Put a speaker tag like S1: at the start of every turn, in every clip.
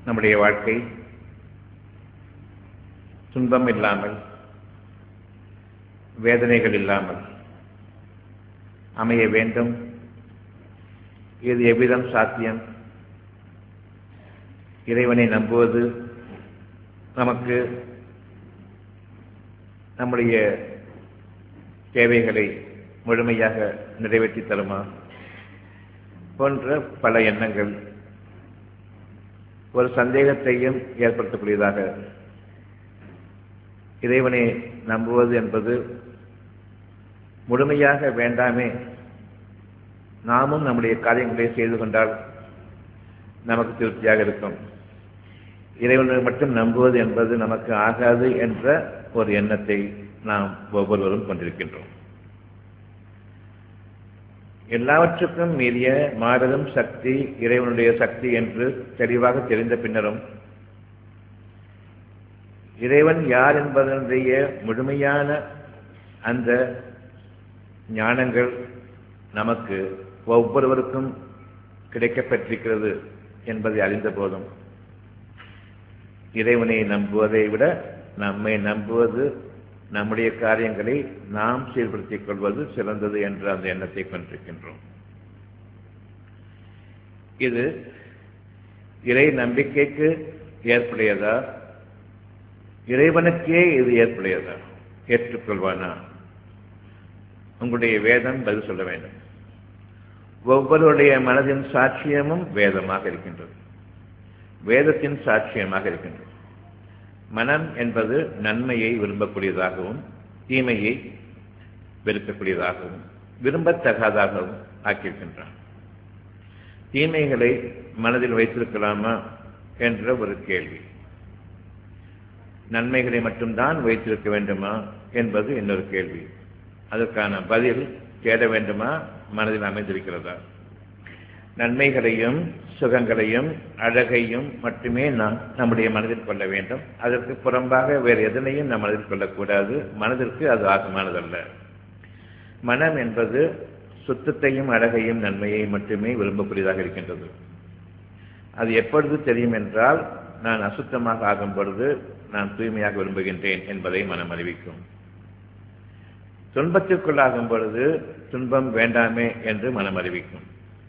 S1: நம்முடைய வாழ்க்கை துன்பம் இல்லாமல் வேதனைகள் இல்லாமல் அமைய வேண்டும் இது எவ்விதம் சாத்தியம் இறைவனை நம்புவது நமக்கு நம்முடைய தேவைகளை முழுமையாக நிறைவேற்றி தருமா போன்ற பல எண்ணங்கள் ஒரு சந்தேகத்தையும் ஏற்படுத்தக்கூடியதாக இறைவனை நம்புவது என்பது முழுமையாக வேண்டாமே நாமும் நம்முடைய காரியங்களை செய்து கொண்டால் நமக்கு திருப்தியாக இருக்கும் இறைவனை மட்டும் நம்புவது என்பது நமக்கு ஆகாது என்ற ஒரு எண்ணத்தை நாம் ஒவ்வொருவரும் கொண்டிருக்கின்றோம் எல்லாவற்றுக்கும் மீறிய மாறுதலும் சக்தி இறைவனுடைய சக்தி என்று தெளிவாக தெரிந்த பின்னரும் இறைவன் யார் என்பதனுடைய முழுமையான அந்த ஞானங்கள் நமக்கு ஒவ்வொருவருக்கும் கிடைக்கப்பட்டிருக்கிறது என்பதை அறிந்த போதும் இறைவனை நம்புவதை விட நம்மை நம்புவது நம்முடைய காரியங்களை நாம் சீர்படுத்திக் கொள்வது சிறந்தது என்ற அந்த எண்ணத்தை கொண்டிருக்கின்றோம் இது இறை நம்பிக்கைக்கு ஏற்புடையதா இறைவனுக்கே இது ஏற்புடையதா ஏற்றுக்கொள்வானா உங்களுடைய வேதம் பதில் சொல்ல வேண்டும் ஒவ்வொருடைய மனதின் சாட்சியமும் வேதமாக இருக்கின்றது வேதத்தின் சாட்சியமாக இருக்கின்றது மனம் என்பது நன்மையை விரும்பக்கூடியதாகவும் தீமையை வெறுக்கக்கூடியதாகவும் விரும்பத்தகாதாகவும் ஆக்கியிருக்கின்றான் தீமைகளை மனதில் வைத்திருக்கலாமா என்ற ஒரு கேள்வி நன்மைகளை மட்டும்தான் வைத்திருக்க வேண்டுமா என்பது இன்னொரு கேள்வி அதற்கான பதில் தேட வேண்டுமா மனதில் அமைந்திருக்கிறதா நன்மைகளையும் சுகங்களையும் அழகையும் மட்டுமே நாம் நம்முடைய மனதில் கொள்ள வேண்டும் அதற்கு புறம்பாக வேறு எதனையும் நம் மனதில் கொள்ளக்கூடாது மனதிற்கு அது ஆகமானதல்ல மனம் என்பது சுத்தத்தையும் அழகையும் நன்மையையும் மட்டுமே விரும்பக்கூடியதாக இருக்கின்றது அது எப்பொழுது தெரியும் என்றால் நான் அசுத்தமாக ஆகும் பொழுது நான் தூய்மையாக விரும்புகின்றேன் என்பதை மனம் அறிவிக்கும் துன்பத்திற்குள்ளாகும் பொழுது துன்பம் வேண்டாமே என்று மனம் அறிவிக்கும்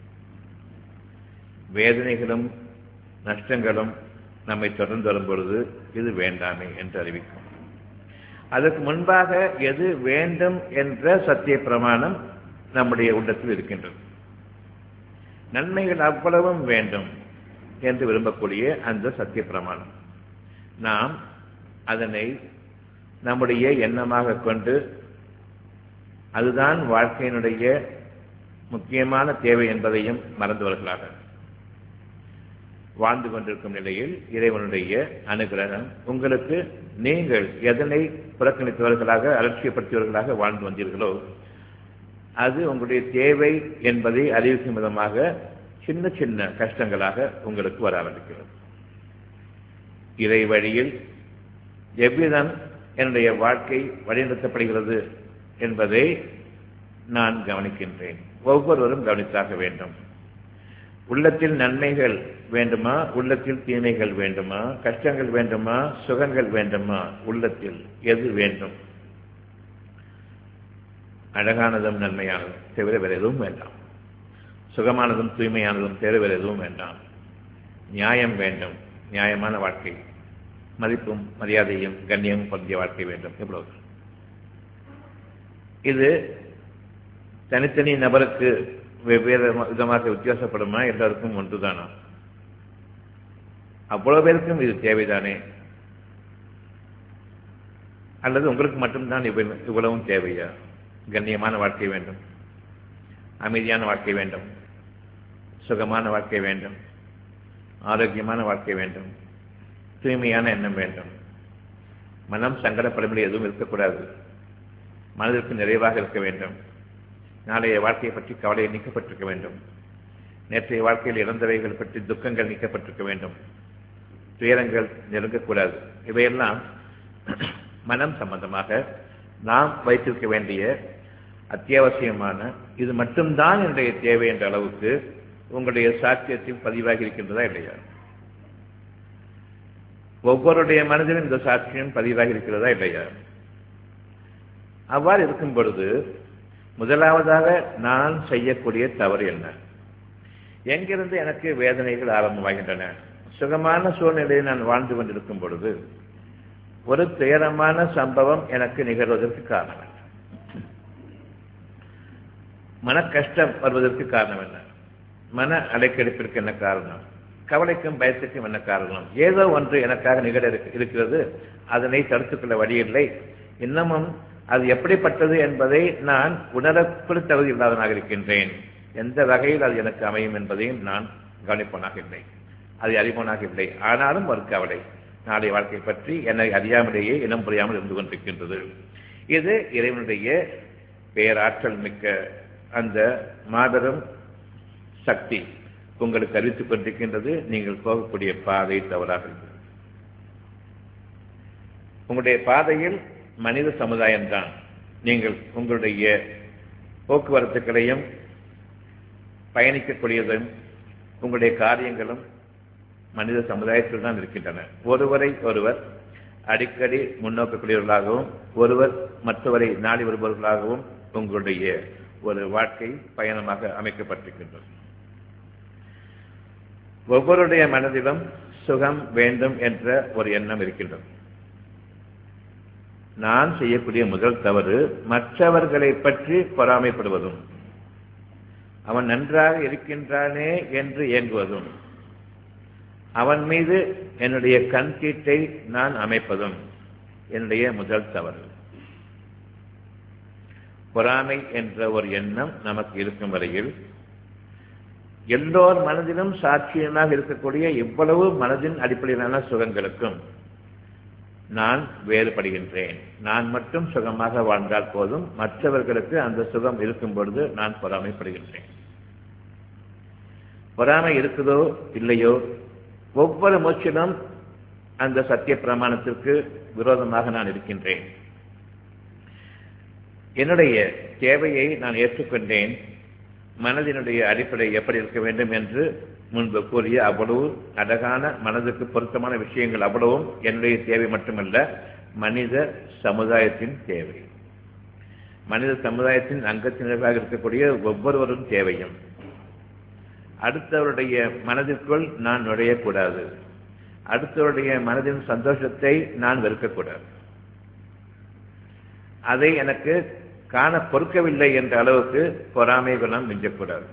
S1: வேதனைகளும் நஷ்டங்களும் நம்மை தொடர்ந்து வரும் பொழுது இது வேண்டாமே என்று அறிவிக்கும் அதற்கு முன்பாக எது வேண்டும் என்ற சத்திய பிரமாணம் நம்முடைய உள்ளத்தில் இருக்கின்றது நன்மைகள் அவ்வளவும் வேண்டும் என்று விரும்பக்கூடிய அந்த சத்திய பிரமாணம் நாம் அதனை நம்முடைய எண்ணமாக கொண்டு அதுதான் வாழ்க்கையினுடைய முக்கியமான தேவை என்பதையும் மறந்தவர்களாக வாழ்ந்து கொண்டிருக்கும் நிலையில் இறைவனுடைய அனுகிரகம் உங்களுக்கு நீங்கள் எதனை புறக்கணித்தவர்களாக அலட்சியப்படுத்தியவர்களாக வாழ்ந்து வந்தீர்களோ அது உங்களுடைய தேவை என்பதை அறிவிக்கும் விதமாக சின்ன சின்ன கஷ்டங்களாக உங்களுக்கு வர ஆரம்பிக்கிறது இறை வழியில் எவ்விதம் என்னுடைய வாழ்க்கை வழிநடத்தப்படுகிறது என்பதை நான் கவனிக்கின்றேன் ஒவ்வொருவரும் கவனித்தாக வேண்டும் உள்ளத்தில் நன்மைகள் வேண்டுமா உள்ளத்தில் தீமைகள் வேண்டுமா கஷ்டங்கள் வேண்டுமா சுகங்கள் வேண்டுமா உள்ளத்தில் எது வேண்டும் அழகானதும் நன்மையானதும் தவிர வேறு எதுவும் வேண்டாம் சுகமானதும் தூய்மையானதும் தவிர வேறு எதுவும் வேண்டாம் நியாயம் வேண்டும் நியாயமான வாழ்க்கை மதிப்பும் மரியாதையும் கண்ணியமும் பொருந்திய வாழ்க்கை வேண்டும் இவ்வளவு இது தனித்தனி நபருக்கு வெவ்வேறு விதமாக வித்தியாசப்படுமா எல்லாருக்கும் ஒன்றுதானா அவ்வளவு பேருக்கும் இது தேவைதானே அல்லது உங்களுக்கு மட்டும்தான் இவ்வளவு இவ்வளவும் தேவையா கண்ணியமான வாழ்க்கை வேண்டும் அமைதியான வாழ்க்கை வேண்டும் சுகமான வாழ்க்கை வேண்டும் ஆரோக்கியமான வாழ்க்கை வேண்டும் தூய்மையான எண்ணம் வேண்டும் மனம் சங்கடப்படும்படி எதுவும் இருக்கக்கூடாது மனதிற்கு நிறைவாக இருக்க வேண்டும் நாளைய வாழ்க்கையை பற்றி கவலை நீக்கப்பட்டிருக்க வேண்டும் நேற்றைய வாழ்க்கையில் இறந்தவைகள் பற்றி துக்கங்கள் நீக்கப்பட்டிருக்க வேண்டும் துயரங்கள் நெருங்கக்கூடாது இவையெல்லாம் மனம் சம்பந்தமாக நாம் வைத்திருக்க வேண்டிய அத்தியாவசியமான இது மட்டும்தான் என்னுடைய தேவை என்ற அளவுக்கு உங்களுடைய சாட்சியத்தில் பதிவாகி இருக்கின்றதா இல்லையா ஒவ்வொருடைய மனதிலும் இந்த சாட்சியம் பதிவாகி இருக்கிறதா இல்லையா அவ்வாறு இருக்கும் பொழுது முதலாவதாக நான் செய்யக்கூடிய தவறு என்ன எங்கிருந்து எனக்கு வேதனைகள் ஆரம்பமாகின்றன சுகமான சூழ்நிலையில் நான் வாழ்ந்து கொண்டிருக்கும் பொழுது ஒரு துயரமான சம்பவம் எனக்கு நிகழ்வதற்கு காரணம் என்ன மன கஷ்டம் வருவதற்கு காரணம் என்ன மன அலைக்கழிப்பிற்கு என்ன காரணம் கவலைக்கும் பயத்துக்கும் என்ன காரணம் ஏதோ ஒன்று எனக்காக நிகழ இருக்கிறது அதனை தடுத்துக்கொள்ள வழியில்லை இன்னமும் அது எப்படிப்பட்டது என்பதை நான் உணரக்கூட தகுதி இல்லாதவனாக இருக்கின்றேன் எந்த வகையில் அது எனக்கு அமையும் என்பதையும் நான் கவனிப்பவனாக இல்லை அதை அறிவோனாக இல்லை ஆனாலும் ஒரு கவலை நாளை வாழ்க்கை பற்றி என்னை அறியாமலேயே இனம் புரியாமல் இருந்து கொண்டிருக்கின்றது இது இறைவனுடைய பேராற்றல் மிக்க அந்த மாபெரும் சக்தி உங்களுக்கு அறிவித்துக் கொண்டிருக்கின்றது நீங்கள் போகக்கூடிய பாதை தவறாக இருக்கிறது உங்களுடைய பாதையில் மனித சமுதாயம்தான் நீங்கள் உங்களுடைய போக்குவரத்துக்களையும் பயணிக்கக்கூடியதும் உங்களுடைய காரியங்களும் மனித சமுதாயத்தில் தான் இருக்கின்றன ஒருவரை ஒருவர் அடிக்கடி முன்னோக்கக்கூடியவர்களாகவும் ஒருவர் மற்றவரை நாடி வருபவர்களாகவும் உங்களுடைய ஒரு வாழ்க்கை பயணமாக அமைக்கப்பட்டிருக்கின்றது ஒவ்வொருடைய மனதிலும் சுகம் வேண்டும் என்ற ஒரு எண்ணம் இருக்கின்றது நான் செய்யக்கூடிய முதல் தவறு மற்றவர்களை பற்றி பொறாமைப்படுவதும் அவன் நன்றாக இருக்கின்றானே என்று இயங்குவதும் அவன் மீது என்னுடைய கண்கீட்டை நான் அமைப்பதும் என்னுடைய முதல் தவறு பொறாமை என்ற ஒரு எண்ணம் நமக்கு இருக்கும் வரையில் எல்லோர் மனதிலும் சாட்சியமாக இருக்கக்கூடிய இவ்வளவு மனதின் அடிப்படையிலான சுகங்களுக்கும் நான் வேறுபடுகின்றேன் நான் மட்டும் சுகமாக வாழ்ந்தால் போதும் மற்றவர்களுக்கு அந்த சுகம் இருக்கும் பொழுது நான் பொறாமைப்படுகின்றேன் பொறாமை இருக்குதோ இல்லையோ ஒவ்வொரு மூச்சிலும் அந்த சத்திய பிரமாணத்திற்கு விரோதமாக நான் இருக்கின்றேன் என்னுடைய தேவையை நான் ஏற்றுக்கொண்டேன் மனதினுடைய அடிப்படை எப்படி இருக்க வேண்டும் என்று முன்பு கூறிய அவ்வளவு அழகான மனதுக்கு பொருத்தமான விஷயங்கள் அவ்வளவும் என்னுடைய தேவை மட்டுமல்ல மனித சமுதாயத்தின் தேவை மனித சமுதாயத்தின் அங்கத்தினராக இருக்கக்கூடிய ஒவ்வொருவரும் தேவையும் அடுத்தவருடைய மனதிற்குள் நான் நுழையக்கூடாது அடுத்தவருடைய மனதின் சந்தோஷத்தை நான் வெறுக்கக்கூடாது அதை எனக்கு காண பொறுக்கவில்லை என்ற அளவுக்கு பொறாமை குணம் மிஞ்சக்கூடாது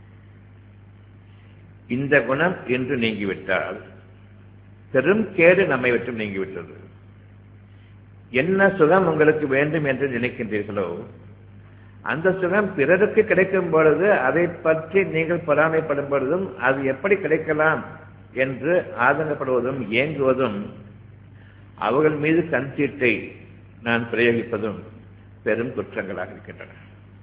S1: இந்த குணம் என்று நீங்கிவிட்டால் பெரும் கேடு நம்மை விட்டு நீங்கிவிட்டது என்ன சுகம் உங்களுக்கு வேண்டும் என்று நினைக்கின்றீர்களோ அந்த சுகம் பிறருக்கு கிடைக்கும் பொழுது அதை பற்றி நீங்கள் பொறாமைப்படும் பொழுதும் அது எப்படி கிடைக்கலாம் என்று ஆதங்கப்படுவதும் ஏங்குவதும் அவர்கள் மீது கண்சீட்டை நான் பிரயோகிப்பதும் பெரும் குற்றங்களாக இருக்கின்றன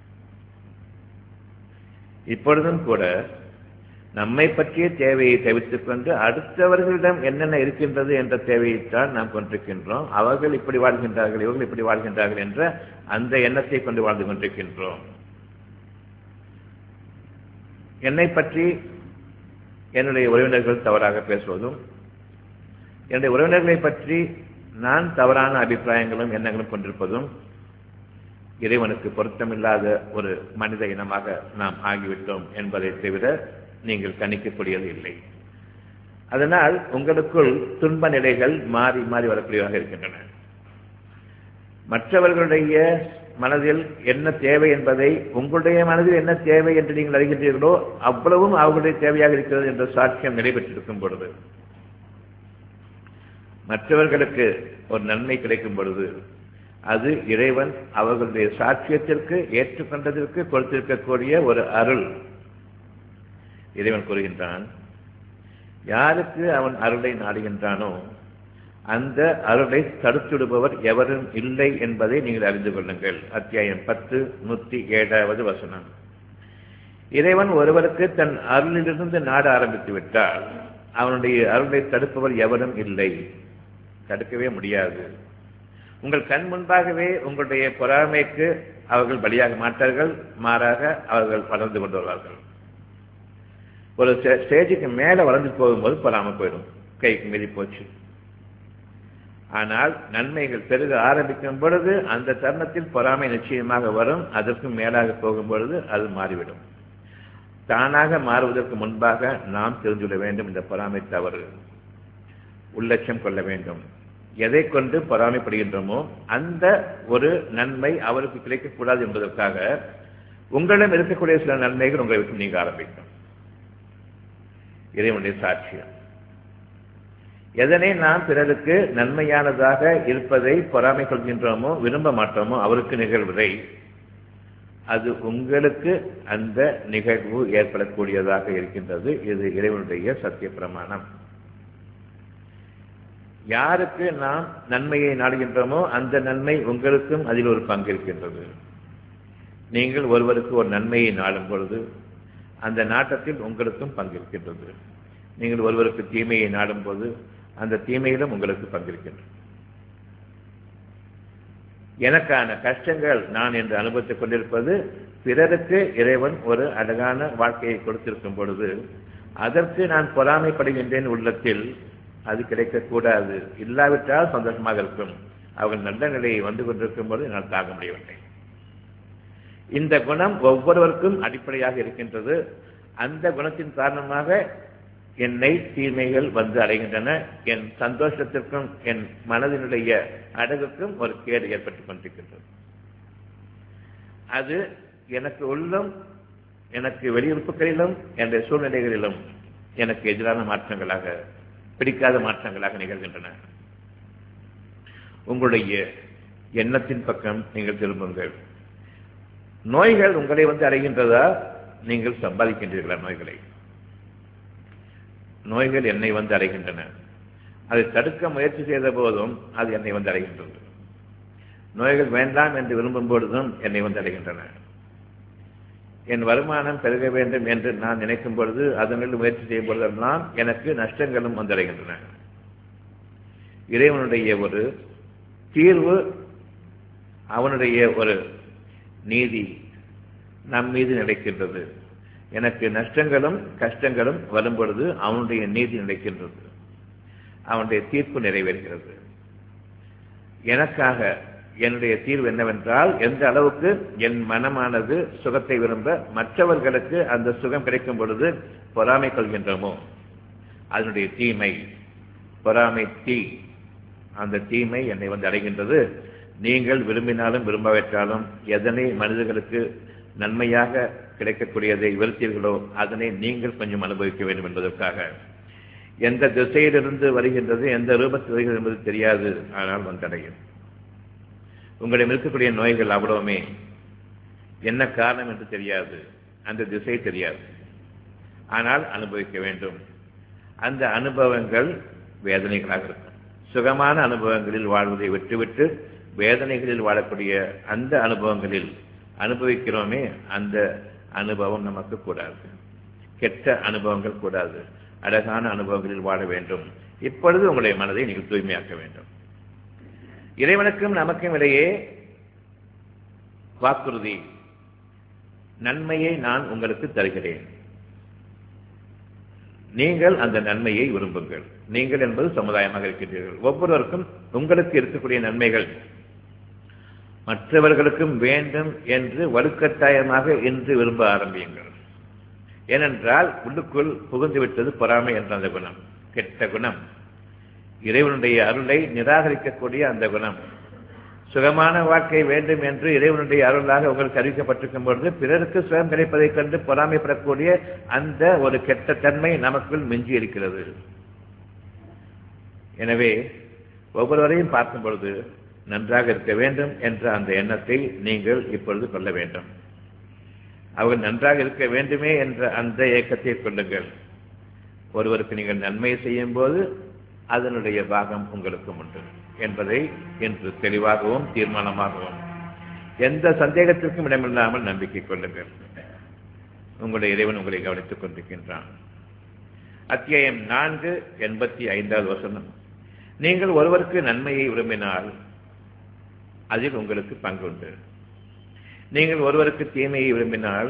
S1: இப்பொழுதும் கூட நம்மை பற்றிய தேவையை தவிர்த்துக் கொண்டு அடுத்தவர்களிடம் என்னென்ன இருக்கின்றது என்ற தேவையைத்தான் நாம் கொண்டிருக்கின்றோம் அவர்கள் இப்படி வாழ்கின்றார்கள் இவர்கள் இப்படி வாழ்கின்றார்கள் என்ற அந்த எண்ணத்தை கொண்டு வாழ்ந்து கொண்டிருக்கின்றோம் என்னை பற்றி என்னுடைய உறவினர்கள் தவறாக பேசுவதும் என்னுடைய உறவினர்களை பற்றி நான் தவறான அபிப்பிராயங்களும் எண்ணங்களும் கொண்டிருப்பதும் இறைவனுக்கு பொருத்தமில்லாத ஒரு மனித இனமாக நாம் ஆகிவிட்டோம் என்பதை தவிர நீங்கள் கணிக்கக்கூடியது இல்லை அதனால் உங்களுக்குள் துன்ப நிலைகள் மாறி மாறி வரக்கூடியதாக இருக்கின்றன மற்றவர்களுடைய மனதில் என்ன தேவை என்பதை உங்களுடைய மனதில் என்ன தேவை என்று நீங்கள் அறிகின்றீர்களோ அவ்வளவும் அவர்களுடைய தேவையாக இருக்கிறது என்ற சாட்சியம் நடைபெற்றிருக்கும் பொழுது மற்றவர்களுக்கு ஒரு நன்மை கிடைக்கும் பொழுது அது இறைவன் அவர்களுடைய சாட்சியத்திற்கு ஏற்றுக்கொண்டதற்கு கொடுத்திருக்கக்கூடிய ஒரு அருள் இறைவன் கூறுகின்றான் யாருக்கு அவன் அருளை நாடுகின்றானோ அந்த அருளை தடுத்துவிடுபவர் எவரும் இல்லை என்பதை நீங்கள் அறிந்து கொள்ளுங்கள் அத்தியாயம் பத்து நூத்தி ஏழாவது வசனம் இறைவன் ஒருவருக்கு தன் அருளிலிருந்து நாட ஆரம்பித்து விட்டால் அவனுடைய அருளை தடுப்பவர் எவரும் இல்லை தடுக்கவே முடியாது உங்கள் கண் முன்பாகவே உங்களுடைய பொறாமைக்கு அவர்கள் பலியாக மாட்டார்கள் மாறாக அவர்கள் வளர்ந்து கொண்டு வருவார்கள் ஒரு ஸ்டேஜுக்கு மேலே வளர்ந்து போகும்போது பொறாமை போயிடும் கைக்கு மீறி போச்சு ஆனால் நன்மைகள் பெருக ஆரம்பிக்கும் பொழுது அந்த தருணத்தில் பொறாமை நிச்சயமாக வரும் அதற்கும் மேலாக போகும் பொழுது அது மாறிவிடும் தானாக மாறுவதற்கு முன்பாக நாம் தெரிந்துவிட வேண்டும் இந்த பொறாமை தவறு உள்ளட்சம் கொள்ள வேண்டும் எதை கொண்டு பொறாமைப்படுகின்றோமோ அந்த ஒரு நன்மை அவருக்கு கிடைக்கக்கூடாது என்பதற்காக உங்களிடம் இருக்கக்கூடிய சில நன்மைகள் உங்களை விட்டு நீங்க ஆரம்பிக்கும் இறைவனுடைய சாட்சியம் எதனை நாம் பிறருக்கு நன்மையானதாக இருப்பதை பொறாமை கொள்கின்றோமோ விரும்ப மாட்டோமோ அவருக்கு நிகழ்வதை அது உங்களுக்கு அந்த நிகழ்வு ஏற்படக்கூடியதாக இருக்கின்றது இது இறைவனுடைய சத்திய பிரமாணம் யாருக்கு நாம் நன்மையை நாடுகின்றோமோ அந்த நன்மை உங்களுக்கும் அதில் ஒரு பங்கு இருக்கின்றது நீங்கள் ஒருவருக்கு ஒரு நன்மையை நாடும் பொழுது அந்த நாட்டத்தில் உங்களுக்கும் பங்கு இருக்கின்றது நீங்கள் ஒருவருக்கு தீமையை நாடும் போது அந்த தீமையிலும் உங்களுக்கு பங்கிருக்கின்றது எனக்கான கஷ்டங்கள் நான் என்று அனுபவித்துக் கொண்டிருப்பது பிறருக்கு இறைவன் ஒரு அழகான வாழ்க்கையை கொடுத்திருக்கும் பொழுது அதற்கு நான் பொறாமைப்படுகின்றேன் உள்ளத்தில் அது கிடைக்கக்கூடாது இல்லாவிட்டால் சந்தோஷமாக இருக்கும் அவர்கள் நல்ல நிலையை வந்து கொண்டிருக்கும் போது என்னால் தாங்க முடியவில்லை இந்த குணம் ஒவ்வொருவருக்கும் அடிப்படையாக இருக்கின்றது அந்த குணத்தின் காரணமாக என்னை தீமைகள் வந்து அடைகின்றன என் சந்தோஷத்திற்கும் என் மனதினுடைய அழகுக்கும் ஒரு கேடு ஏற்பட்டுக் கொண்டிருக்கின்றது அது எனக்கு உள்ளும் எனக்கு வெளியுறுப்புகளிலும் என்னுடைய சூழ்நிலைகளிலும் எனக்கு எதிரான மாற்றங்களாக பிடிக்காத மாற்றங்களாக நிகழ்கின்றன உங்களுடைய எண்ணத்தின் பக்கம் நீங்கள் திரும்புங்கள் நோய்கள் உங்களை வந்து அடைகின்றதா நீங்கள் சம்பாதிக்கின்றீர்களா நோய்களை நோய்கள் என்னை வந்து அடைகின்றன அதை தடுக்க முயற்சி செய்த போதும் அது என்னை வந்து அடைகின்றது நோய்கள் வேண்டாம் என்று விரும்பும் பொழுதும் என்னை வந்து அடைகின்றன என் வருமானம் பெருக வேண்டும் என்று நான் நினைக்கும் பொழுது அதனில் முயற்சி செய்யும் பொழுதெல்லாம் எனக்கு நஷ்டங்களும் வந்தடைகின்றன இறைவனுடைய ஒரு தீர்வு அவனுடைய ஒரு நீதி நம் மீது நிலைக்கின்றது எனக்கு நஷ்டங்களும் கஷ்டங்களும் வரும் பொழுது அவனுடைய நீதி நிலைக்கின்றது அவனுடைய தீர்ப்பு நிறைவேறுகிறது எனக்காக என்னுடைய தீர்வு என்னவென்றால் எந்த அளவுக்கு என் மனமானது சுகத்தை விரும்ப மற்றவர்களுக்கு அந்த சுகம் கிடைக்கும் பொழுது பொறாமை கொள்கின்றோமோ அதனுடைய தீமை பொறாமை தீ அந்த தீமை என்னை வந்து அடைகின்றது நீங்கள் விரும்பினாலும் விரும்பாவிட்டாலும் எதனை மனிதர்களுக்கு நன்மையாக கிடைக்கக்கூடியதை வெறுத்தீர்களோ அதனை நீங்கள் கொஞ்சம் அனுபவிக்க வேண்டும் என்பதற்காக எந்த திசையிலிருந்து வருகின்றது எந்த ரூபத்தில் வருகிறது என்பது தெரியாது ஆனால் வந்தடையும் உங்களிடம் இருக்கக்கூடிய நோய்கள் அவ்வளவுமே என்ன காரணம் என்று தெரியாது அந்த திசை தெரியாது ஆனால் அனுபவிக்க வேண்டும் அந்த அனுபவங்கள் வேதனைகளாக இருக்கும் சுகமான அனுபவங்களில் வாழ்வதை விட்டுவிட்டு வேதனைகளில் வாழக்கூடிய அந்த அனுபவங்களில் அனுபவிக்கிறோமே அந்த அனுபவம் நமக்கு கூடாது கெட்ட அனுபவங்கள் கூடாது அழகான அனுபவங்களில் வாழ வேண்டும் இப்பொழுது உங்களுடைய மனதை நீங்கள் தூய்மையாக்க வேண்டும் இறைவனுக்கும் நமக்கும் இடையே வாக்குறுதி நன்மையை நான் உங்களுக்கு தருகிறேன் நீங்கள் அந்த நன்மையை விரும்புங்கள் நீங்கள் என்பது சமுதாயமாக இருக்கின்றீர்கள் ஒவ்வொருவருக்கும் உங்களுக்கு இருக்கக்கூடிய நன்மைகள் மற்றவர்களுக்கும் வேண்டும் என்று வலுக்கட்டாயமாக இன்று விரும்ப ஆரம்பியுங்கள் ஏனென்றால் உள்ளுக்குள் புகுந்துவிட்டது பொறாமை என்ற அந்த குணம் கெட்ட குணம் இறைவனுடைய அருளை நிராகரிக்கக்கூடிய அந்த குணம் சுகமான வாழ்க்கை வேண்டும் என்று இறைவனுடைய அருளாக உங்களுக்கு அறிவிக்கப்பட்டிருக்கும் பொழுது பிறருக்கு சுகம் கிடைப்பதைக் கண்டு பொறாமைப்படக்கூடிய அந்த ஒரு கெட்ட தன்மை நமக்குள் மிஞ்சி இருக்கிறது எனவே ஒவ்வொருவரையும் பார்க்கும் பொழுது நன்றாக இருக்க வேண்டும் என்ற அந்த எண்ணத்தை நீங்கள் இப்பொழுது கொள்ள வேண்டும் அவர்கள் நன்றாக இருக்க வேண்டுமே என்ற அந்த ஏக்கத்தை கொள்ளுங்கள் ஒருவருக்கு நீங்கள் நன்மை செய்யும் போது அதனுடைய பாகம் உங்களுக்கும் உண்டு என்பதை இன்று தெளிவாகவும் தீர்மானமாகவும் எந்த சந்தேகத்திற்கும் இடமில்லாமல் நம்பிக்கை கொள்ளுங்கள் உங்களுடைய இறைவன் உங்களை கவனித்துக் கொண்டிருக்கின்றான் அத்தியாயம் நான்கு எண்பத்தி ஐந்தாவது வசனம் நீங்கள் ஒருவருக்கு நன்மையை விரும்பினால் அதில் உங்களுக்கு பங்குண்டு நீங்கள் ஒருவருக்கு தீமையை விரும்பினால்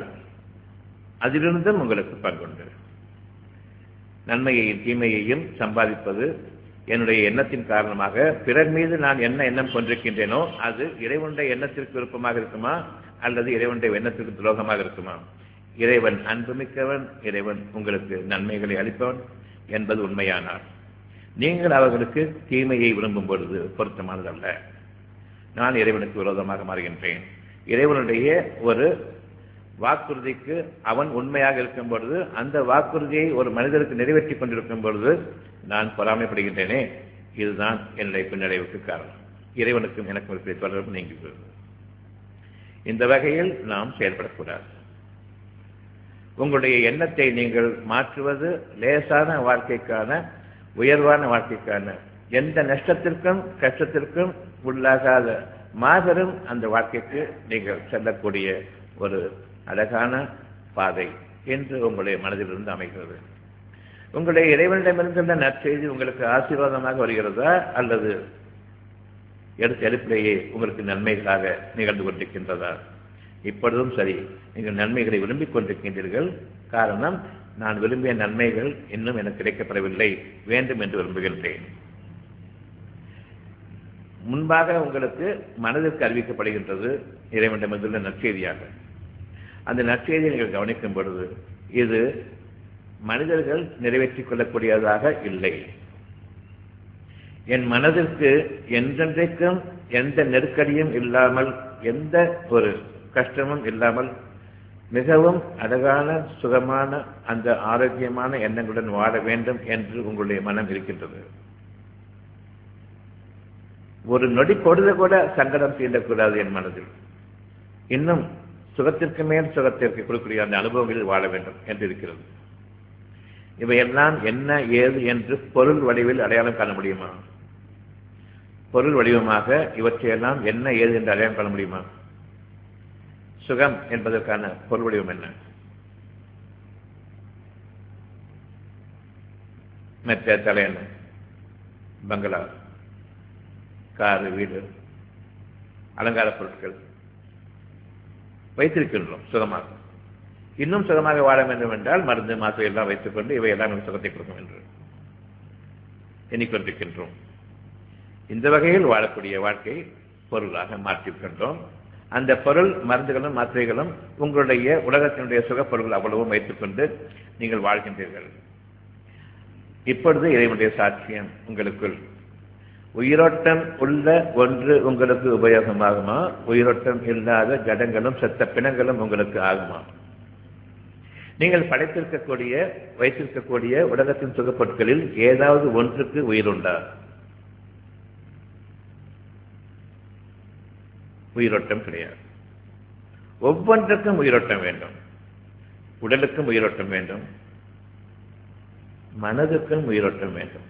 S1: அதிலிருந்தும் உங்களுக்கு பங்குண்டு நன்மையையும் தீமையையும் சம்பாதிப்பது என்னுடைய எண்ணத்தின் காரணமாக பிறர் மீது நான் என்ன எண்ணம் கொண்டிருக்கின்றேனோ அது இறைவனுடைய எண்ணத்திற்கு விருப்பமாக இருக்குமா அல்லது இறைவனுடைய எண்ணத்திற்கு துரோகமாக இருக்குமா இறைவன் அன்புமிக்கவன் இறைவன் உங்களுக்கு நன்மைகளை அளிப்பவன் என்பது உண்மையானார் நீங்கள் அவர்களுக்கு தீமையை விரும்பும் பொழுது பொருத்தமானதல்ல நான் இறைவனுக்கு விரோதமாக மாறுகின்றேன் இறைவனுடைய ஒரு வாக்குறுதிக்கு அவன் உண்மையாக இருக்கும் பொழுது அந்த வாக்குறுதியை ஒரு மனிதருக்கு நிறைவேற்றி கொண்டிருக்கும் பொழுது நான் பொறாமைப்படுகின்றேனே இதுதான் என்னுடைய பின்னடைவுக்கு காரணம் இறைவனுக்கும் எனக்கும் இருக்கிற தொடர்பு நீங்குகிறது இந்த வகையில் நாம் செயல்படக்கூடாது உங்களுடைய எண்ணத்தை நீங்கள் மாற்றுவது லேசான வாழ்க்கைக்கான உயர்வான வாழ்க்கைக்கான எந்த நஷ்டத்திற்கும் கஷ்டத்திற்கும் உள்ளாகாத மாபெரும் அந்த வாழ்க்கைக்கு நீங்கள் செல்லக்கூடிய ஒரு அழகான பாதை என்று உங்களுடைய மனதிலிருந்து அமைகிறது உங்களுடைய இறைவனிடமிருந்த நற்செய்தி உங்களுக்கு ஆசீர்வாதமாக வருகிறதா அல்லது எடுத்த எடுப்பிலேயே உங்களுக்கு நன்மைகளாக நிகழ்ந்து கொண்டிருக்கின்றதா இப்பொழுதும் சரி நீங்கள் நன்மைகளை விரும்பிக் கொண்டிருக்கின்றீர்கள் காரணம் நான் விரும்பிய நன்மைகள் இன்னும் எனக்கு கிடைக்கப்படவில்லை வேண்டும் என்று விரும்புகின்றேன் முன்பாக உங்களுக்கு மனதிற்கு அறிவிக்கப்படுகின்றது இறைவனிடமிருந்துள்ள நற்செய்தியாக அந்த நற்செய்தியை நீங்கள் கவனிக்கும் பொழுது இது மனிதர்கள் நிறைவேற்றிக் கொள்ளக்கூடியதாக இல்லை என் மனதிற்கு என்றென்றைக்கும் எந்த நெருக்கடியும் இல்லாமல் எந்த ஒரு கஷ்டமும் இல்லாமல் மிகவும் அழகான சுகமான அந்த ஆரோக்கியமான எண்ணங்களுடன் வாழ வேண்டும் என்று உங்களுடைய மனம் இருக்கின்றது ஒரு நொடி பொழுது கூட சங்கடம் தீண்டக்கூடாது என் மனதில் இன்னும் சுகத்திற்கு மேல் சுகத்திற்கு கொடுக்கக்கூடிய அந்த அனுபவங்களில் வாழ வேண்டும் என்று இருக்கிறது இவையெல்லாம் என்ன ஏது என்று பொருள் வடிவில் அடையாளம் காண முடியுமா பொருள் வடிவமாக இவற்றையெல்லாம் என்ன ஏது என்று அடையாளம் காண முடியுமா சுகம் என்பதற்கான பொருள் வடிவம் என்ன மெத்த தலையணை பங்களா காரு வீடு அலங்கார பொருட்கள் வைத்திருக்கின்றோம் சுகமாக இன்னும் சுகமாக வாழ வேண்டும் என்றால் மருந்து மாசு எல்லாம் வைத்துக் கொண்டு இவையெல்லாம் நமக்கு சுகத்தை கொடுக்கும் என்று எண்ணிக்கொண்டிருக்கின்றோம் இந்த வகையில் வாழக்கூடிய வாழ்க்கை பொருளாக மாற்றிருக்கின்றோம் அந்த பொருள் மருந்துகளும் மாத்திரைகளும் உங்களுடைய உலகத்தினுடைய சுகப்பொருள்கள் அவ்வளவும் வைத்துக்கொண்டு நீங்கள் வாழ்கின்றீர்கள் இப்பொழுது இறைவனுடைய சாட்சியம் உங்களுக்குள் உயிரோட்டம் உள்ள ஒன்று உங்களுக்கு உபயோகமாகுமா உயிரோட்டம் இல்லாத ஜடங்களும் செத்த பிணங்களும் உங்களுக்கு ஆகுமா நீங்கள் படைத்திருக்கக்கூடிய வைத்திருக்கக்கூடிய உலகத்தின் சுகப்பொருட்களில் ஏதாவது ஒன்றுக்கு உயிருண்டா உயிரோட்டம் கிடையாது ஒவ்வொன்றுக்கும் உயிரோட்டம் வேண்டும் உடலுக்கும் உயிரோட்டம் வேண்டும் மனதுக்கும் உயிரோட்டம் வேண்டும்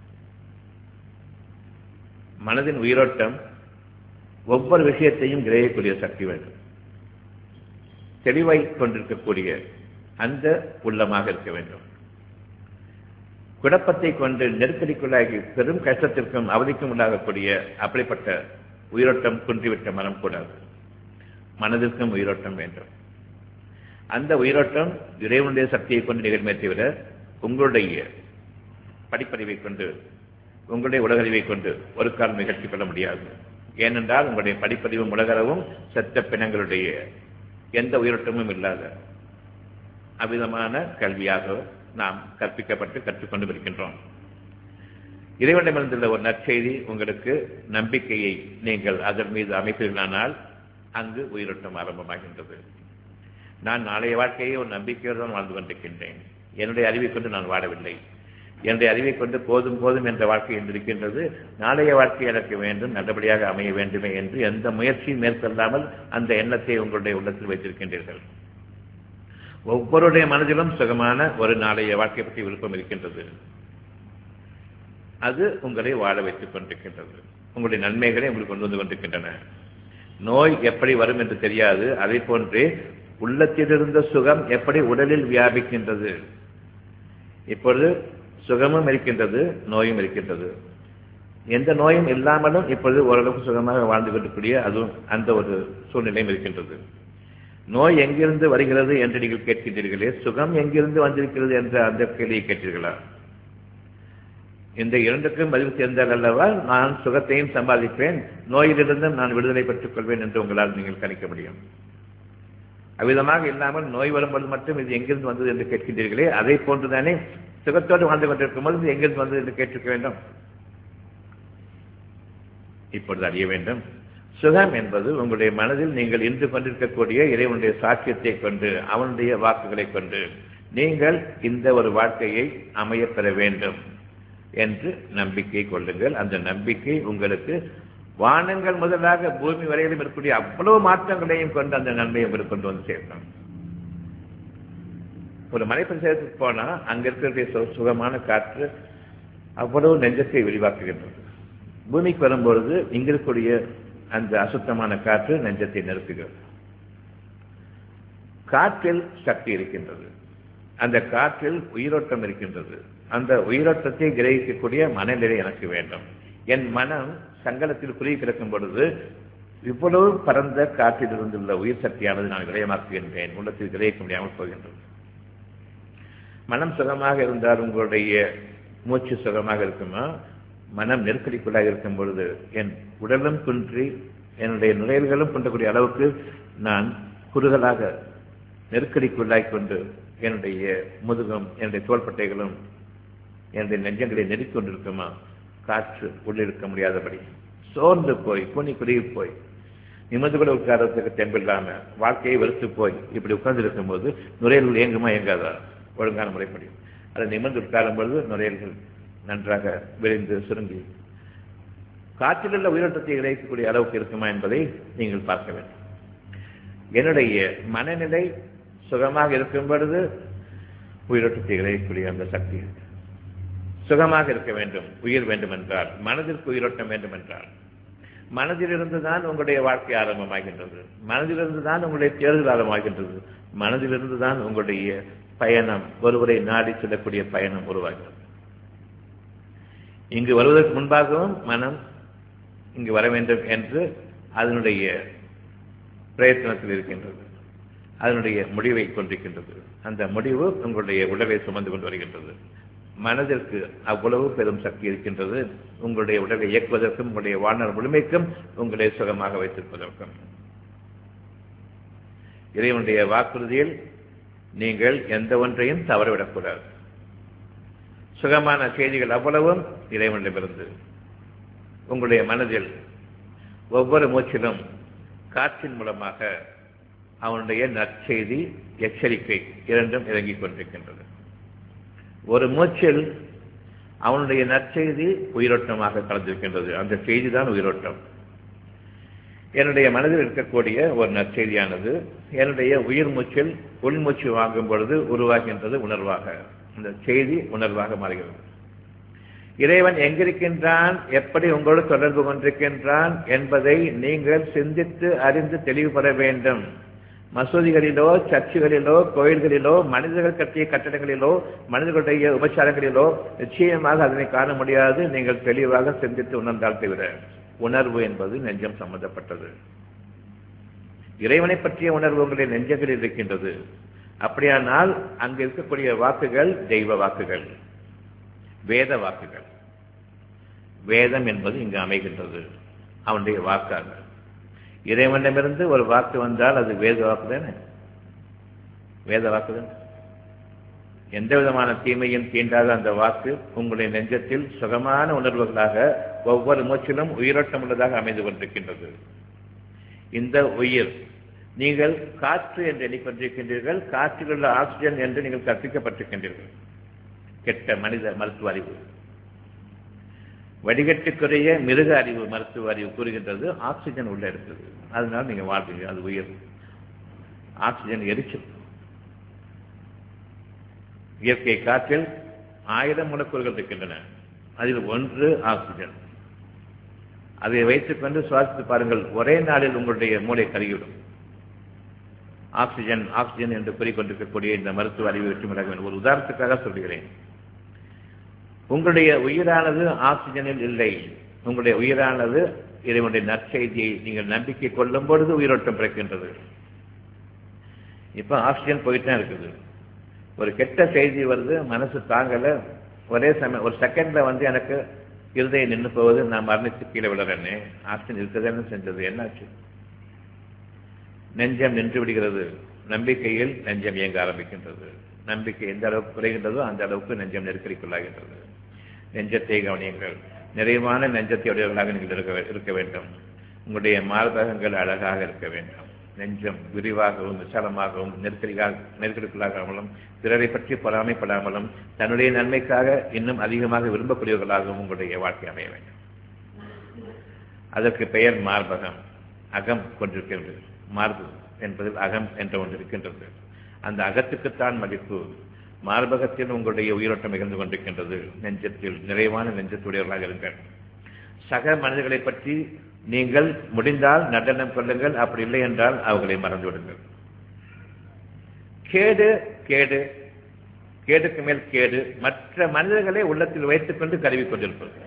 S1: மனதின் உயிரோட்டம் ஒவ்வொரு விஷயத்தையும் கிரகிக்கக்கூடிய சக்தி வேண்டும் தெளிவை கொண்டிருக்கக்கூடிய அந்த உள்ளமாக இருக்க வேண்டும் குழப்பத்தை கொண்டு நெருக்கடிக்குள்ளாகி பெரும் கஷ்டத்திற்கும் அவதிக்கும் உள்ளாகக்கூடிய அப்படிப்பட்ட உயிரோட்டம் குன்றிவிட்ட மனம் கூடாது மனதிற்கும் உயிரோட்டம் வேண்டும் அந்த உயிரோட்டம் இறைவனுடைய சக்தியை கொண்டு நிகழ்மே தவிர உங்களுடைய படிப்பறிவை கொண்டு உங்களுடைய உலகறிவை கொண்டு ஒரு காலம் நிகழ்த்தி கொள்ள முடியாது ஏனென்றால் உங்களுடைய படிப்பறிவும் உலகளவும் செத்த பிணங்களுடைய எந்த உயிரோட்டமும் இல்லாத அவ்விதமான கல்வியாக நாம் கற்பிக்கப்பட்டு கற்றுக்கொண்டு இருக்கின்றோம் இறைவனிடமிருந்துள்ள ஒரு நற்செய்தி உங்களுக்கு நம்பிக்கையை நீங்கள் அதன் மீது அமைப்பீர்களானால் அங்கு உயிரோட்டம் ஆரம்பமாகின்றது நான் நாளைய வாழ்க்கையை ஒரு நம்பிக்கையோடு தான் வாழ்ந்து கொண்டிருக்கின்றேன் என்னுடைய அறிவை கொண்டு நான் வாழவில்லை என்னுடைய அறிவை கொண்டு போதும் போதும் என்ற வாழ்க்கை இருக்கின்றது நாளைய வாழ்க்கை எனக்கு வேண்டும் நல்லபடியாக அமைய வேண்டுமே என்று எந்த முயற்சியும் மேற்கொள்ளாமல் அந்த எண்ணத்தை உங்களுடைய உள்ளத்தில் வைத்திருக்கின்றீர்கள் ஒவ்வொருடைய மனதிலும் சுகமான ஒரு நாளைய வாழ்க்கை பற்றி விருப்பம் இருக்கின்றது அது உங்களை வாழ வைத்துக் கொண்டிருக்கின்றது உங்களுடைய நன்மைகளை உங்களுக்கு கொண்டு வந்து கொண்டிருக்கின்றன நோய் எப்படி வரும் என்று தெரியாது அதை போன்றே உள்ளத்திலிருந்த சுகம் எப்படி உடலில் வியாபிக்கின்றது இப்பொழுது சுகமும் இருக்கின்றது நோயும் இருக்கின்றது எந்த நோயும் இல்லாமலும் இப்பொழுது ஓரளவுக்கு சுகமாக வாழ்ந்து கொண்டிருக்கூடிய அதுவும் அந்த ஒரு சூழ்நிலையும் இருக்கின்றது நோய் எங்கிருந்து வருகிறது என்று நீங்கள் கேட்கின்றீர்களே சுகம் எங்கிருந்து வந்திருக்கிறது என்ற அந்த கேள்வியை கேட்டீர்களா இந்த இரண்டுக்கும் பதிவு சேர்ந்தால் அல்லவா நான் சுகத்தையும் சம்பாதிப்பேன் நோயிலிருந்தும் நான் விடுதலை பெற்றுக் கொள்வேன் என்று உங்களால் நீங்கள் கணிக்க முடியும் அவ்விதமாக இல்லாமல் நோய் வரும்போது மட்டும் இது எங்கிருந்து வந்தது என்று கேட்கின்றீர்களே அதை போன்றுதானே சுகத்தோடு வாழ்ந்து கொண்டிருக்கும் போது இது எங்கிருந்து வந்தது என்று கேட்டிருக்க வேண்டும் இப்பொழுது அறிய வேண்டும் சுகம் என்பது உங்களுடைய மனதில் நீங்கள் இன்று கொண்டிருக்கக்கூடிய இறைவனுடைய சாட்சியத்தை கொண்டு அவனுடைய வாக்குகளை கொண்டு நீங்கள் இந்த ஒரு வாழ்க்கையை அமையப் பெற வேண்டும் என்று நம்பிக்கை கொள்ளுங்கள் அந்த நம்பிக்கை உங்களுக்கு வானங்கள் முதலாக பூமி வரையிலும் இருக்கக்கூடிய அவ்வளவு மாற்றங்களையும் கொண்டு அந்த நன்மையை உங்களுக்கு கொண்டு வந்து சேர்க்கணும் ஒரு மலைப்பிரதேசத்துக்கு போனா அங்க இருக்கக்கூடிய சு- சுகமான காற்று அவ்வளவு நெஞ்சத்தை விரிவாக்குகின்றது பூமிக்கு வரும்பொழுது இங்க இருக்கக்கூடிய அந்த அசுத்தமான காற்று நெஞ்சத்தை நெருக்குகிறது காற்றில் சக்தி இருக்கின்றது அந்த காற்றில் உயிரோட்டம் இருக்கின்றது அந்த உயிரோட்டத்தை கிரகிக்கக்கூடிய மனநிலை எனக்கு வேண்டும் என் மனம் சங்கடத்தில் குறுகி கிடக்கும் பொழுது இவ்வளவு பரந்த காற்றில் இருந்துள்ள உயிர் சக்தியானது நான் விரயமாக்குகின்றேன் உள்ளத்தில் கிரகிக்க முடியாமல் போகின்றது மனம் சுகமாக இருந்தால் உங்களுடைய மூச்சு சுகமாக இருக்குமா மனம் நெருக்கடிக்குள்ளாக இருக்கும் பொழுது என் உடலும் குன்றி என்னுடைய நுழைவுகளும் குன்றக்கூடிய அளவுக்கு நான் குறுகலாக நெருக்கடிக்குள்ளாய் கொண்டு என்னுடைய முதுகும் என்னுடைய தோள்பட்டைகளும் என்னுடைய நெஞ்சங்களை நெருக்கிக் கொண்டிருக்குமா காற்று உள்ளிருக்க முடியாதபடி சோர்ந்து போய் புனி குறுகி போய் நிமிர்ந்து கூட உட்கார்றதுக்கு தெம்பில்லாம வாழ்க்கையை வெறுத்து போய் இப்படி உட்கார்ந்து இருக்கும்போது நுரையீரல் இயங்குமா இயங்காதா ஒழுங்கான முறைப்படி அதை நிமிர்ந்து உட்காரும் பொழுது நுரையீரல்கள் நன்றாக விரிந்து சுருங்கி காற்றில் உள்ள உயிரோட்டத்தை இறைக்கக்கூடிய அளவுக்கு இருக்குமா என்பதை நீங்கள் பார்க்க வேண்டும் என்னுடைய மனநிலை சுகமாக இருக்கும் பொழுது உயிரோட்டத்தை இறைக்கக்கூடிய அந்த சக்தி இருக்கு சுகமாக இருக்க வேண்டும் உயிர் வேண்டும் என்றால் மனதிற்கு உயிரோட்டம் வேண்டும் என்றால் மனதிலிருந்து தான் உங்களுடைய வாழ்க்கை ஆரம்பமாகின்றது மனதிலிருந்து தான் உங்களுடைய தேர்தல் ஆரம்பமாகின்றது மனதிலிருந்து தான் உங்களுடைய பயணம் ஒருவரை நாடி செல்லக்கூடிய பயணம் உருவாகிறது இங்கு வருவதற்கு முன்பாகவும் மனம் இங்கு வர வேண்டும் என்று அதனுடைய பிரயத்தனத்தில் இருக்கின்றது அதனுடைய முடிவை கொண்டிருக்கின்றது அந்த முடிவு உங்களுடைய உடலை சுமந்து கொண்டு வருகின்றது மனதிற்கு அவ்வளவு பெரும் சக்தி இருக்கின்றது உங்களுடைய உடலை இயக்குவதற்கும் உங்களுடைய வாழ்நாள் முழுமைக்கும் உங்களை சுகமாக வைத்திருப்பதற்கும் இறைவனுடைய வாக்குறுதியில் நீங்கள் எந்த ஒன்றையும் தவறவிடக்கூடாது சுகமான செய்திகள் அவ்வளவும் இறைவனிடமிருந்து உங்களுடைய மனதில் ஒவ்வொரு மூச்சிலும் காற்றின் மூலமாக அவனுடைய நற்செய்தி எச்சரிக்கை இரண்டும் இறங்கிக் கொண்டிருக்கின்றது ஒரு மூச்சில் அவனுடைய நற்செய்தி உயிரோட்டமாக கலந்திருக்கின்றது அந்த செய்தி தான் உயிரோட்டம் என்னுடைய மனதில் இருக்கக்கூடிய ஒரு நற்செய்தியானது என்னுடைய உயிர் மூச்சில் உள்மூச்சு வாங்கும் பொழுது உருவாகின்றது உணர்வாக அந்த செய்தி உணர்வாக மாறுகிறது இறைவன் எங்கிருக்கின்றான் எப்படி உங்களோடு தொடர்பு கொண்டிருக்கின்றான் என்பதை நீங்கள் சிந்தித்து அறிந்து தெளிவுபட வேண்டும் மசூதிகளிலோ சர்ச்சுகளிலோ கோயில்களிலோ மனிதர்கள் கட்டிய கட்டடங்களிலோ மனிதர்களுடைய உபச்சாரங்களிலோ நிச்சயமாக அதனை காண முடியாது நீங்கள் தெளிவாக சிந்தித்து உணர்ந்தால் தவிர உணர்வு என்பது நெஞ்சம் சம்பந்தப்பட்டது இறைவனை பற்றிய உணர்வு உங்களுடைய நெஞ்சங்களில் இருக்கின்றது அப்படியானால் அங்கு இருக்கக்கூடிய வாக்குகள் தெய்வ வாக்குகள் வேத வாக்குகள் வேதம் என்பது இங்கு அமைகின்றது அவனுடைய வாக்காக இறைவனிடமிருந்து ஒரு வாக்கு வந்தால் அது வேத வாக்கு தானே வேத வாக்கு தானே எந்த விதமான தீமையும் தீண்டாத அந்த வாக்கு உங்களுடைய நெஞ்சத்தில் சுகமான உணர்வுகளாக ஒவ்வொரு மூச்சிலும் உயிரோட்டம் உள்ளதாக அமைந்து கொண்டிருக்கின்றது இந்த உயிர் நீங்கள் காற்று என்று எண்ணிக்கொண்டிருக்கின்றீர்கள் காற்றில் உள்ள ஆக்சிஜன் என்று நீங்கள் கற்பிக்கப்பட்டிருக்கின்றீர்கள் கெட்ட மனித மருத்துவ அறிவு வடிகட்டுக்குரிய மிருக அறிவு மருத்துவ அறிவு கூறுகின்றது ஆக்சிஜன் உள்ள இருக்குது அதனால நீங்க வாழ்றீங்க அது உயர் ஆக்சிஜன் எரிச்சல் இயற்கை காற்றில் ஆயிரம் முடக்கூறுகள் இருக்கின்றன அதில் ஒன்று ஆக்சிஜன் அதை வைத்துக்கொண்டு சுவாசித்து பாருங்கள் ஒரே நாளில் உங்களுடைய மூளை கருகிவிடும் ஆக்சிஜன் ஆக்சிஜன் என்று கூறிக்கொண்டிருக்கக்கூடிய இந்த மருத்துவ அறிவு வெற்றி ஒரு உதாரணத்துக்காக சொல்கிறேன் உங்களுடைய உயிரானது ஆக்சிஜனில் இல்லை உங்களுடைய உயிரானது இறைவனுடைய நற்செய்தியை நீங்கள் நம்பிக்கை கொள்ளும் பொழுது உயிரோட்டம் பிறக்கின்றது இப்ப ஆக்சிஜன் போயிட்டு தான் இருக்குது ஒரு கெட்ட செய்தி வருது மனசு தாங்கல ஒரே சமயம் ஒரு செகண்ட்ல வந்து எனக்கு இருதயம் நின்று போவது நான் மரணித்து கீழே விடுறேன்னு ஆக்சிஜன் இருக்குதுன்னு செஞ்சது என்னாச்சு நெஞ்சம் நின்று விடுகிறது நம்பிக்கையில் நெஞ்சம் இயங்க ஆரம்பிக்கின்றது நம்பிக்கை எந்த அளவுக்கு குறைகின்றதோ அந்த அளவுக்கு நெஞ்சம் நெருக்கடிக்குள்ளாகின்றது நெஞ்சத்தை கவனியுங்கள் நிறைவான நெஞ்சத்தை உடையவர்களாக நீங்கள் இருக்க இருக்க வேண்டும் உங்களுடைய மார்பகங்கள் அழகாக இருக்க வேண்டும் நெஞ்சம் விரிவாகவும் விசாலமாகவும் நெருக்கடியாக நெருக்கடிக்குள்ளாகாமலும் பிறரை பற்றி பொறாமைப்படாமலும் தன்னுடைய நன்மைக்காக இன்னும் அதிகமாக விரும்பக்கூடியவர்களாகவும் உங்களுடைய வாழ்க்கை அமைய வேண்டும் அதற்கு பெயர் மார்பகம் அகம் கொண்டிருக்கின்றது மார்பு என்பதில் அகம் என்ற ஒன்று இருக்கின்றது அந்த அகத்துக்குத்தான் மதிப்பு மார்பகத்தில் உங்களுடைய உயிரோட்டம் மிகுந்து கொண்டிருக்கின்றது நெஞ்சத்தில் நிறைவான நெஞ்சத்துடையவர்களாக இருங்கள் சக மனிதர்களை பற்றி நீங்கள் முடிந்தால் நடனம் கொள்ளுங்கள் அப்படி இல்லை என்றால் அவர்களை மறந்து விடுங்கள் கேடு கேடு கேடுக்கு மேல் கேடு மற்ற மனிதர்களை உள்ளத்தில் வைத்துக் கொண்டு கருவி கொண்டிருப்பது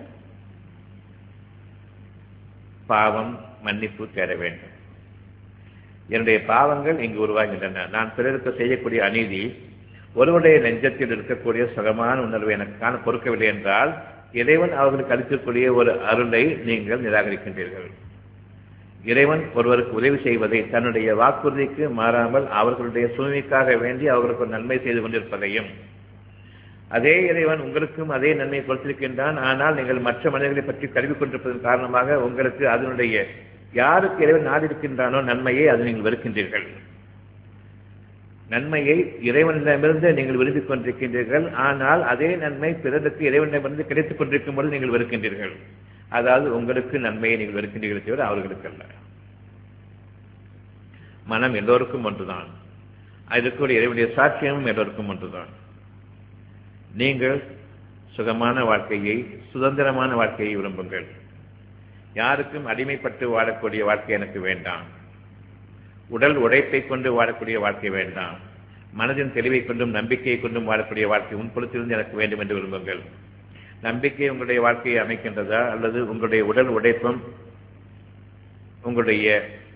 S1: பாவம் மன்னிப்பு தேட வேண்டும் என்னுடைய பாவங்கள் இங்கு உருவாகின்றன நான் பிறருக்கு செய்யக்கூடிய அநீதி ஒருவருடைய நெஞ்சத்தில் இருக்கக்கூடிய சுகமான உணர்வை எனக்கு காண பொறுக்கவில்லை என்றால் இறைவன் அவர்களுக்கு அளிக்கக்கூடிய ஒரு அருளை நீங்கள் நிராகரிக்கின்றீர்கள் இறைவன் ஒருவருக்கு உதவி செய்வதை தன்னுடைய வாக்குறுதிக்கு மாறாமல் அவர்களுடைய சூழ்நிலைக்காக வேண்டி அவர்களுக்கு ஒரு நன்மை செய்து கொண்டிருப்பதையும் அதே இறைவன் உங்களுக்கும் அதே நன்மையை கொடுத்திருக்கின்றான் ஆனால் நீங்கள் மற்ற மனிதர்களை பற்றி கருவி கொண்டிருப்பதன் காரணமாக உங்களுக்கு அதனுடைய யாருக்கு இறைவன் நாடிருக்கின்றானோ நன்மையை அதை நீங்கள் வெறுக்கின்றீர்கள் நன்மையை இறைவனிடமிருந்து நீங்கள் விரும்பிக் கொண்டிருக்கின்றீர்கள் ஆனால் அதே நன்மை பிறருக்கு இறைவனிடமிருந்து கிடைத்துக் கொண்டிருக்கும் பொழுது நீங்கள் வெறுக்கின்றீர்கள் அதாவது உங்களுக்கு நன்மையை நீங்கள் வெறுக்கின்றீர்கள் தவிர அவர்களுக்கு அல்ல மனம் எல்லோருக்கும் ஒன்றுதான் அதற்குரிய இறைவனுடைய சாட்சியமும் எல்லோருக்கும் ஒன்றுதான் நீங்கள் சுகமான வாழ்க்கையை சுதந்திரமான வாழ்க்கையை விரும்புங்கள் யாருக்கும் அடிமைப்பட்டு வாழக்கூடிய வாழ்க்கை எனக்கு வேண்டாம் உடல் உழைப்பை கொண்டு வாழக்கூடிய வாழ்க்கை வேண்டாம் மனதின் தெளிவை கொண்டும் நம்பிக்கையை கொண்டும் வாழக்கூடிய வாழ்க்கை உன் புலத்திலிருந்து எனக்கு வேண்டும் என்று விரும்புங்கள் நம்பிக்கை உங்களுடைய வாழ்க்கையை அமைக்கின்றதா அல்லது உங்களுடைய உடல் உழைப்பும் உங்களுடைய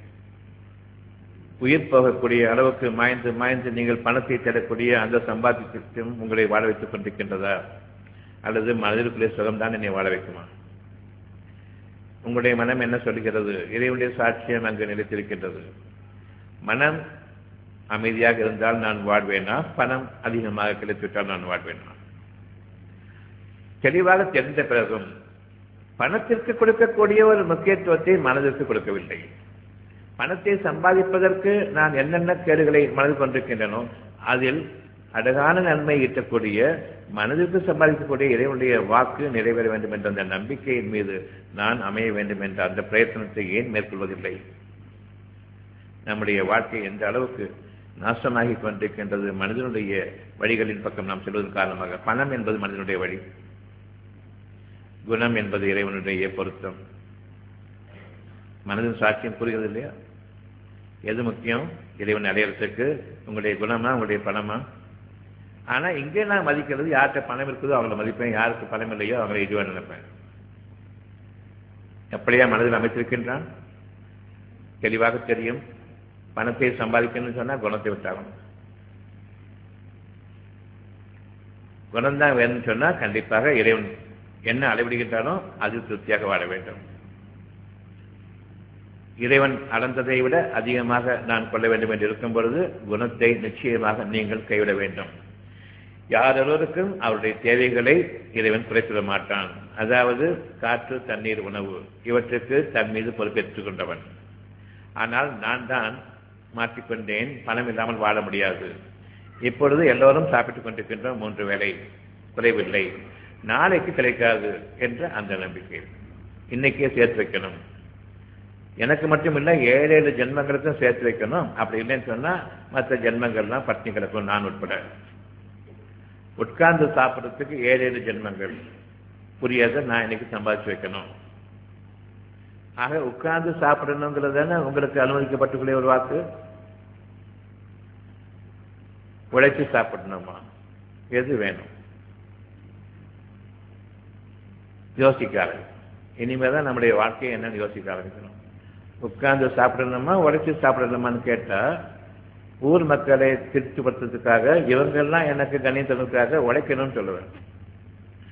S1: உயிர் போகக்கூடிய அளவுக்கு மாய்ந்து மாய்ந்து நீங்கள் பணத்தை தேடக்கூடிய அந்த சம்பாதிக்கும் உங்களை வாழ வைத்துக் கொண்டிருக்கின்றதா அல்லது மனதிற்குள்ளே சுகம்தான் என்னை வாழ வைக்குமா உங்களுடைய மனம் என்ன சொல்கிறது இறைவனுடைய சாட்சியம் அங்கு நிலைத்திருக்கின்றது மனம் அமைதியாக இருந்தால் நான் வாழ்வேனா பணம் அதிகமாக கிடைத்துவிட்டால் நான் வாழ்வேனா தெளிவாக தெரிந்த பிறகும் பணத்திற்கு கொடுக்கக்கூடிய ஒரு முக்கியத்துவத்தை மனதிற்கு கொடுக்கவில்லை பணத்தை சம்பாதிப்பதற்கு நான் என்னென்ன கேடுகளை மனதில் கொண்டிருக்கின்றனோ அதில் அழகான நன்மை ஈட்டக்கூடிய மனதிற்கு சம்பாதிக்கக்கூடிய இறைவனுடைய வாக்கு நிறைவேற வேண்டும் என்ற அந்த நம்பிக்கையின் மீது நான் அமைய வேண்டும் என்ற அந்த பிரயத்தனத்தை ஏன் மேற்கொள்வதில்லை நம்முடைய வாழ்க்கை எந்த அளவுக்கு நாசமாகி கொண்டிருக்கின்றது மனிதனுடைய வழிகளின் பக்கம் நாம் செல்வதன் காரணமாக பணம் என்பது மனிதனுடைய வழி குணம் என்பது இறைவனுடைய பொருத்தம் மனதின் சாட்சியம் புரிகிறது இல்லையா எது முக்கியம் இறைவன் அடையிறதுக்கு உங்களுடைய குணமா உங்களுடைய பணமா ஆனா இங்கே நான் மதிக்கிறது யார்கிட்ட பணம் இருக்குதோ அவங்கள மதிப்பேன் யாருக்கு பணம் இல்லையோ அவங்களை இதுவா நினைப்பேன் எப்படியா மனதில் அமைத்திருக்கின்றான் தெளிவாக தெரியும் பணத்தை சம்பாதிக்கணும்னு சொன்னா குணத்தை விட்டாகணும் குணம்தான் வேணும்னு சொன்னா கண்டிப்பாக இறைவன் என்ன அளவிடுகின்றானோ அது திருப்தியாக வாழ வேண்டும் இறைவன் அளந்ததை விட அதிகமாக நான் கொள்ள வேண்டும் என்று இருக்கும் பொழுது குணத்தை நிச்சயமாக நீங்கள் கைவிட வேண்டும் யாரொருவருக்கும் அவருடைய தேவைகளை இறைவன் குறைத்துவிட மாட்டான் அதாவது காற்று தண்ணீர் உணவு இவற்றுக்கு தன் மீது பொறுப்பேற்றுக் கொண்டவன் ஆனால் நான் தான் மாற்றிக்கொண்டேன் பணம் இல்லாமல் வாழ முடியாது இப்பொழுது எல்லோரும் சாப்பிட்டுக் கொண்டிருக்கின்றோம் மூன்று வேலை குறைவில்லை நாளைக்கு கிடைக்காது என்ற அந்த நம்பிக்கை இன்னைக்கே சேர்த்து வைக்கணும் எனக்கு மட்டும் இல்லை ஏழு ஏழு ஜென்மங்களுக்கும் சேர்த்து வைக்கணும் அப்படி இல்லைன்னு சொன்னா மற்ற ஜென்மங்கள்லாம் பட்னி கிடக்கும் நான் உட்பட உட்கார்ந்து சாப்பிட்றதுக்கு ஏழு ஏழு ஜென்மங்கள் புரியாத நான் இன்னைக்கு சம்பாதிச்சு வைக்கணும் ஆக உட்கார்ந்து சாப்பிடணுங்கிறது தானே உங்களுக்கு அனுமதிக்கப்பட்டுக்கூடிய ஒரு வாக்கு உழைச்சி சாப்பிடணுமா எது வேணும் யோசிக்க ஆரம்பிக்கணும் இனிமே தான் நம்முடைய வாழ்க்கையை என்னன்னு யோசிக்க ஆரம்பிக்கணும் உட்கார்ந்து சாப்பிடணுமா உழைச்சி சாப்பிடணுமான்னு கேட்டா ஊர் மக்களை திருப்திப்படுத்துறதுக்காக இவங்கெல்லாம் எனக்கு கணிதனுக்காக உழைக்கணும்னு சொல்லுவேன்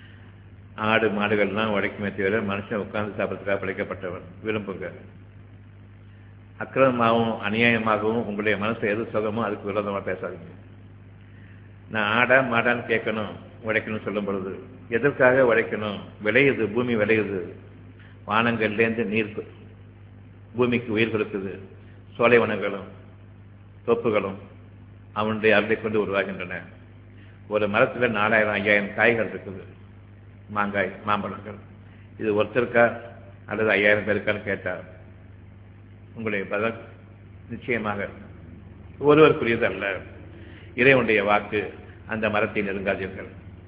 S1: ஆடு மாடுகள்லாம் உடைக்குமே தவிர மனுஷன் உட்கார்ந்து சாப்பிட்றதுக்காக படைக்கப்பட்டவன் விரும்புங்க அக்கிரமமாகவும் அநியாயமாகவும் உங்களுடைய மனசு எது சுகமோ அதுக்கு விரோதமாக பேசாதீங்க நான் ஆடா மாடான்னு கேட்கணும் உடைக்கணும்னு சொல்லும் பொழுது எதற்காக உடைக்கணும் விளையுது பூமி விளையுது வானங்கள்லேருந்து நீர் பூமிக்கு உயிர் கொடுக்குது சோலைவனங்களும் தொப்புகளும் அவனுடைய அருளை கொண்டு உருவாகின்றன ஒரு மரத்தில் நாலாயிரம் ஐயாயிரம் காய்கள் இருக்குது மாங்காய் மாம்பழங்கள் இது ஒருத்தருக்கா அல்லது ஐயாயிரம் பேருக்கான்னு கேட்டார் உங்களுடைய பதில் நிச்சயமாக ஒருவருக்குரியது அல்ல இறைவனுடைய வாக்கு அந்த மரத்தை நெருங்காதீர்கள்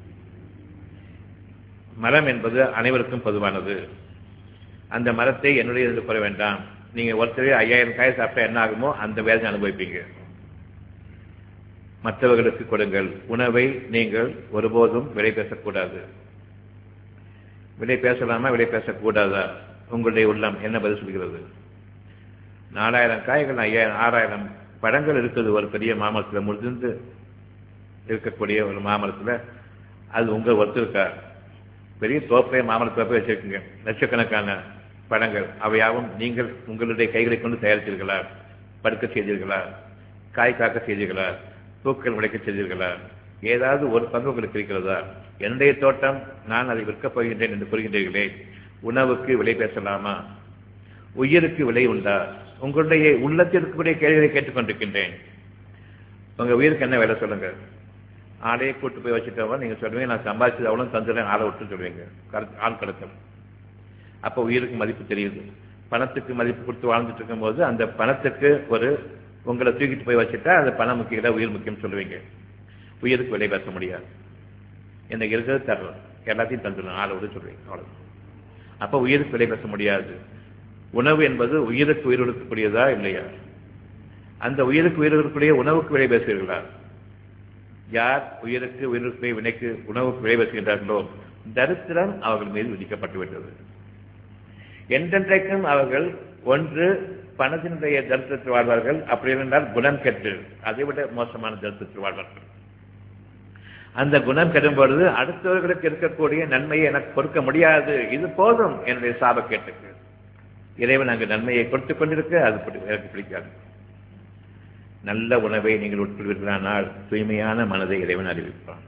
S1: மரம் என்பது அனைவருக்கும் பொதுவானது அந்த மரத்தை என்னுடைய என்று கூற வேண்டாம் நீங்க ஒருத்தரே ஐயாயிரம் காய் சாப்பிட்டா என்ன ஆகுமோ அந்த வேதனை அனுபவிப்பீங்க மற்றவர்களுக்கு கொடுங்கள் உணவை நீங்கள் ஒருபோதும் விலை பேசக்கூடாது விலை பேசலாமா விலை பேசக்கூடாதா உங்களுடைய உள்ளம் என்ன பதில் சொல்கிறது நாலாயிரம் காய்கள் ஐயாயிரம் ஆறாயிரம் பழங்கள் இருக்குது ஒரு பெரிய மாமரத்தில் முடிந்து இருக்கக்கூடிய ஒரு மாமரத்தில் அது உங்கள் ஒத்துருக்கா பெரிய தோப்பை மாமர தோப்பை வச்சிருக்கீங்க லட்சக்கணக்கான பழங்கள் அவையாவும் நீங்கள் உங்களுடைய கைகளை கொண்டு தயாரித்தீர்களா படுக்க செய்தீர்களா காய் காக்க செய்தீர்களா பூக்கள் உடைக்க செய்தீர்களா ஏதாவது ஒரு பங்கு உங்களுக்கு இருக்கிறதா என்னுடைய தோட்டம் நான் அதை விற்கப் போகின்றேன் என்று கூறுகின்றீர்களே உணவுக்கு விலை பேசலாமா உயிருக்கு விலை உண்டா உங்களுடைய உள்ளத்தில் இருக்கக்கூடிய கேள்விகளை கேட்டுக்கொண்டிருக்கின்றேன் உங்க உயிருக்கு என்ன வேலை சொல்லுங்க ஆளையே கூட்டு போய் வச்சுட்டவங்க நீங்க சொல்லுவீங்க நான் சம்பாதிச்சது அவ்வளோ தந்துடுறேன் ஆளை விட்டு சொல்லுவீங்க ஆள் கடத்தல் அப்போ உயிருக்கு மதிப்பு தெரியுது பணத்துக்கு மதிப்பு கொடுத்து வாழ்ந்துட்டு இருக்கும்போது அந்த பணத்துக்கு ஒரு உங்களை தூக்கிட்டு போய் வச்சுட்டா அந்த பணம் முக்கியம் உயிர் முக்கியம் சொல்லுவீங்க உயிருக்கு விலை பேச முடியாது எனக்கு இருக்கிறது தர்றோம் எல்லாத்தையும் தந்துடும் ஆளை விட சொல்றீங்க அவ்வளோ அப்போ உயிருக்கு விலை பேச முடியாது உணவு என்பது உயிருக்கு உயிர் கொடுக்கக்கூடியதா இல்லையா அந்த உயிருக்கு உயிர் கொடுக்கக்கூடிய உணவுக்கு விலை பேசுகிறீர்களா யார் உயிருக்கு உயிருக்கு வினைக்கு உணவுக்கு விலை பேசுகின்றார்களோ தரித்திரம் அவர்கள் மீது விதிக்கப்பட்டு விட்டது என்றென்றைக்கும் அவர்கள் ஒன்று பணத்தினுடைய தரித்திரத்தில் வாழ்வார்கள் அப்படி இருந்தால் குணம் கெட்டு அதைவிட மோசமான தரித்திரத்தில் வாழ்வார்கள் அந்த குணம் கெடும் பொழுது அடுத்தவர்களுக்கு இருக்கக்கூடிய நன்மையை எனக்கு கொடுக்க முடியாது இது போதும் என்னுடைய சாபக்கேட்டுக்கு இறைவன் அங்கு நன்மையை கொடுத்துக் கொண்டிருக்க அது எனக்கு பிடிக்காது நல்ல உணவை நீங்கள் உட்கொள்வீர்களானால் தூய்மையான மனதை இறைவன் அறிவிப்பான்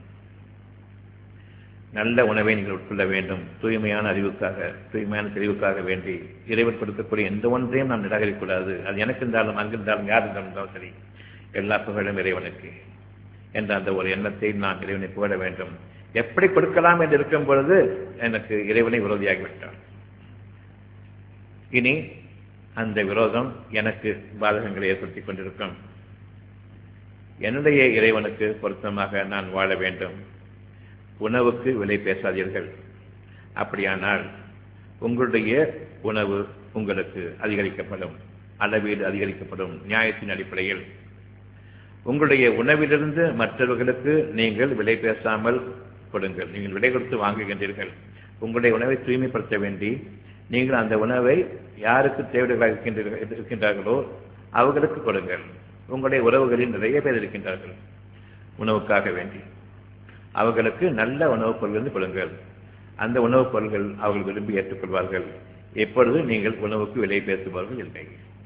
S1: நல்ல உணவை நீங்கள் உட்கொள்ள வேண்டும் தூய்மையான அறிவுக்காக தூய்மையான தெளிவுக்காக வேண்டி இறைவன் கொடுக்கக்கூடிய எந்த ஒன்றையும் நாம் நிராகரிக்கக்கூடாது அது எனக்கு இருந்தாலும் அங்கு இருந்தாலும் யார் இருந்தாலும் சரி எல்லா புகழும் இறைவனுக்கு என்ற அந்த ஒரு எண்ணத்தை நான் இறைவனை புகழ வேண்டும் எப்படி கொடுக்கலாம் என்று இருக்கும் பொழுது எனக்கு இறைவனை விரோதியாகிவிட்டான் இனி அந்த விரோதம் எனக்கு பாதகங்களை ஏற்படுத்திக் கொண்டிருக்கும் என்னுடைய இறைவனுக்கு பொருத்தமாக நான் வாழ வேண்டும் உணவுக்கு விலை பேசாதீர்கள் அப்படியானால் உங்களுடைய உணவு உங்களுக்கு அதிகரிக்கப்படும் அளவீடு அதிகரிக்கப்படும் நியாயத்தின் அடிப்படையில் உங்களுடைய உணவிலிருந்து மற்றவர்களுக்கு நீங்கள் விலை பேசாமல் கொடுங்கள் நீங்கள் விலை கொடுத்து வாங்குகின்றீர்கள் உங்களுடைய உணவை தூய்மைப்படுத்த வேண்டி நீங்கள் அந்த உணவை யாருக்கு தேவையாக இருக்கின்றீர்கள் இருக்கின்றார்களோ அவர்களுக்கு கொடுங்கள் உங்களுடைய உறவுகளில் நிறைய பேர் இருக்கின்றார்கள் உணவுக்காக வேண்டி அவர்களுக்கு நல்ல உணவுப் பொருள்கள் கொடுங்கள் அந்த உணவுப் பொருள்கள் அவர்கள் விரும்பி ஏற்றுக்கொள்வார்கள் எப்பொழுது நீங்கள் உணவுக்கு விலை பேசுபவர்கள் இல்லை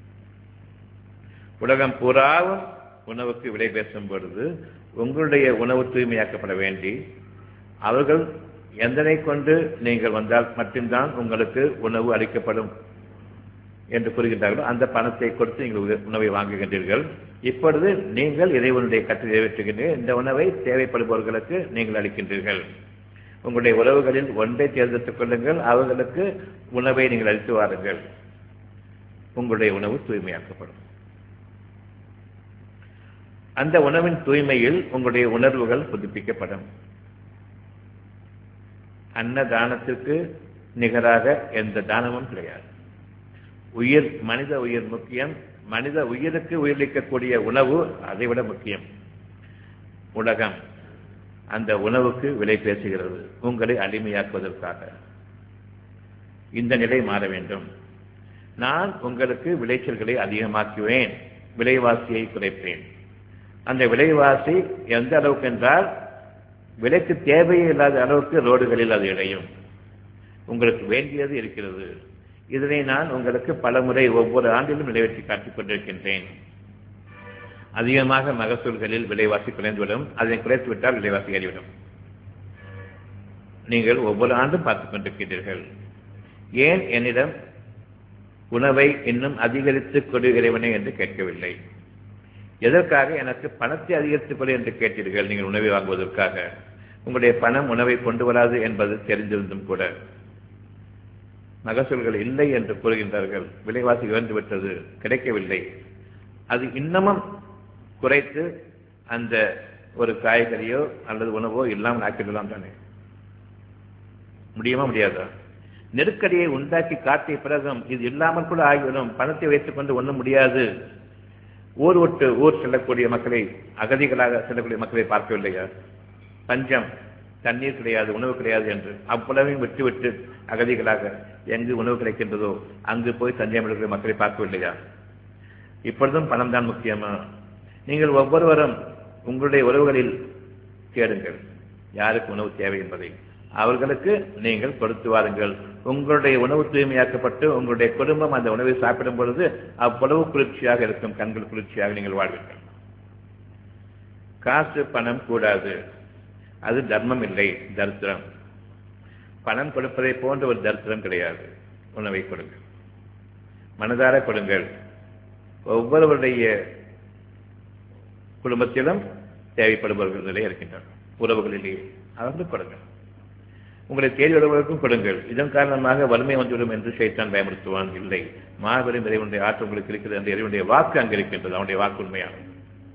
S1: உலகம் பூராவும் உணவுக்கு விலை பேசும் பொழுது உங்களுடைய உணவு தூய்மையாக்கப்பட வேண்டி அவர்கள் எந்தனை கொண்டு நீங்கள் வந்தால் மட்டும்தான் உங்களுக்கு உணவு அளிக்கப்படும் என்று கூறுகின்றார்களோ அந்த பணத்தை கொடுத்து நீங்கள் உணவை வாங்குகின்றீர்கள் இப்பொழுது நீங்கள் இறைவனுடைய கட்டளை நிறைவேற்றுகின்றீர்கள் இந்த உணவை தேவைப்படுபவர்களுக்கு நீங்கள் அளிக்கின்றீர்கள் உங்களுடைய உறவுகளில் ஒன்றை தேர்ந்தெடுத்துக் கொள்ளுங்கள் அவர்களுக்கு உணவை நீங்கள் அளித்து வாருங்கள் உங்களுடைய உணவு தூய்மையாக்கப்படும் அந்த உணவின் தூய்மையில் உங்களுடைய உணர்வுகள் புதுப்பிக்கப்படும் அன்னதானத்திற்கு நிகராக எந்த தானமும் கிடையாது உயிர் மனித உயிர் முக்கியம் மனித உயிருக்கு உயிரிழக்கக்கூடிய உணவு அதைவிட முக்கியம் உலகம் அந்த உணவுக்கு விலை பேசுகிறது உங்களை அடிமையாக்குவதற்காக இந்த நிலை மாற வேண்டும் நான் உங்களுக்கு விளைச்சல்களை அதிகமாக்குவேன் விலைவாசியை குறைப்பேன் அந்த விலைவாசி எந்த அளவுக்கு என்றால் விலைக்கு தேவையே இல்லாத அளவுக்கு ரோடுகளில் அது இடையும் உங்களுக்கு வேண்டியது இருக்கிறது இதனை நான் உங்களுக்கு பல முறை ஒவ்வொரு ஆண்டிலும் நிறைவேற்றி காட்டிக் கொண்டிருக்கின்றேன் அதிகமாக மகசூல்களில் விலைவாசி குறைந்துவிடும் அதனை குறைத்து விட்டால் விலைவாசி ஏறிவிடும் நீங்கள் ஒவ்வொரு ஆண்டும் பார்த்துக் கொண்டிருக்கிறீர்கள் ஏன் என்னிடம் உணவை இன்னும் அதிகரித்துக் கொடு இறைவனே என்று கேட்கவில்லை எதற்காக எனக்கு பணத்தை அதிகரித்துக் கொடு என்று கேட்டீர்கள் நீங்கள் உணவை வாங்குவதற்காக உங்களுடைய பணம் உணவை கொண்டு வராது என்பது தெரிந்திருந்தும் கூட மகசூல்கள் இல்லை என்று கூறுகின்றார்கள் விலைவாசி உயர்ந்து விட்டது கிடைக்கவில்லை அது இன்னமும் குறைத்து அந்த ஒரு காய்கறியோ அல்லது உணவோ இல்லாமல் ஆக்கிடலாம் தானே முடியுமா முடியாதா நெருக்கடியை உண்டாக்கி காட்டிய பிறகும் இது இல்லாமல் கூட ஆகிவிடும் பணத்தை வைத்துக் கொண்டு ஒன்றும் முடியாது ஊர் விட்டு ஊர் செல்லக்கூடிய மக்களை அகதிகளாக செல்லக்கூடிய மக்களை பார்க்கவில்லையா பஞ்சம் தண்ணீர் கிடையாது உணவு கிடையாது என்று அவ்வளவையும் விட்டுவிட்டு அகதிகளாக எங்கு உணவு கிடைக்கின்றதோ அங்கு போய் தஞ்சம் எடுக்கிற மக்களை பார்க்கவில்லையா இப்பொழுதும் பணம் தான் முக்கியமா நீங்கள் ஒவ்வொருவரும் உங்களுடைய உறவுகளில் கேளுங்கள் யாருக்கு உணவு தேவை என்பதை அவர்களுக்கு நீங்கள் கொடுத்து வாருங்கள் உங்களுடைய உணவு தூய்மையாக்கப்பட்டு உங்களுடைய குடும்பம் அந்த உணவை சாப்பிடும் பொழுது அவ்வளவு குளிர்ச்சியாக இருக்கும் கண்கள் குளிர்ச்சியாக நீங்கள் வாழ்வீர்கள் காசு பணம் கூடாது அது தர்மம் இல்லை தரித்திரம் பணம் கொடுப்பதை போன்ற ஒரு தரித்திரம் கிடையாது உணவை கொடுங்கள் மனதார கொடுங்கள் ஒவ்வொருவருடைய குடும்பத்திலும் தேவைப்படுபவர்களிலே இருக்கின்றனர் உறவுகளிலேயே அவர்களுக்கு கொடுங்கள் உங்களை தேடி வருவதற்கும் கொடுங்கள் இதன் காரணமாக வறுமை வந்துவிடும் என்று சைத்தான் பயமுறுத்துவான் இல்லை மாபெரும் இறைவனுடைய ஆற்றல் உங்களுக்கு இருக்கிறது என்று இறைவனுடைய வாக்கு அங்கு இருக்கின்றது அவனுடைய வாக்கு உண்மையானது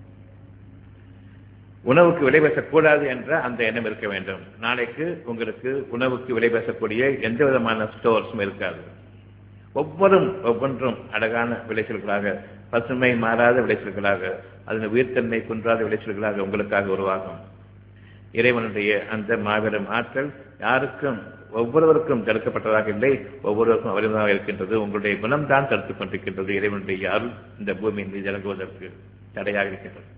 S1: உணவுக்கு விலை பேசக்கூடாது என்ற அந்த எண்ணம் இருக்க வேண்டும் நாளைக்கு உங்களுக்கு உணவுக்கு விலை பேசக்கூடிய எந்த விதமான ஸ்டோர்ஸும் இருக்காது ஒவ்வொரும் ஒவ்வொன்றும் அழகான விளைச்சல்களாக பசுமை மாறாத விளைச்சல்களாக அதன் உயிர்த்தன்மை குன்றாத விளைச்சல்களாக உங்களுக்காக உருவாகும் இறைவனுடைய அந்த மாபெரும் ஆற்றல் யாருக்கும் ஒவ்வொருவருக்கும் தடுக்கப்பட்டதாக இல்லை ஒவ்வொருவருக்கும் அவரிடமாக இருக்கின்றது உங்களுடைய குணம்தான் தடுத்துக் கொண்டிருக்கின்றது இறைவனுடைய அருள் இந்த பூமியின் மீது இறங்குவதற்கு தடையாக இருக்கின்றது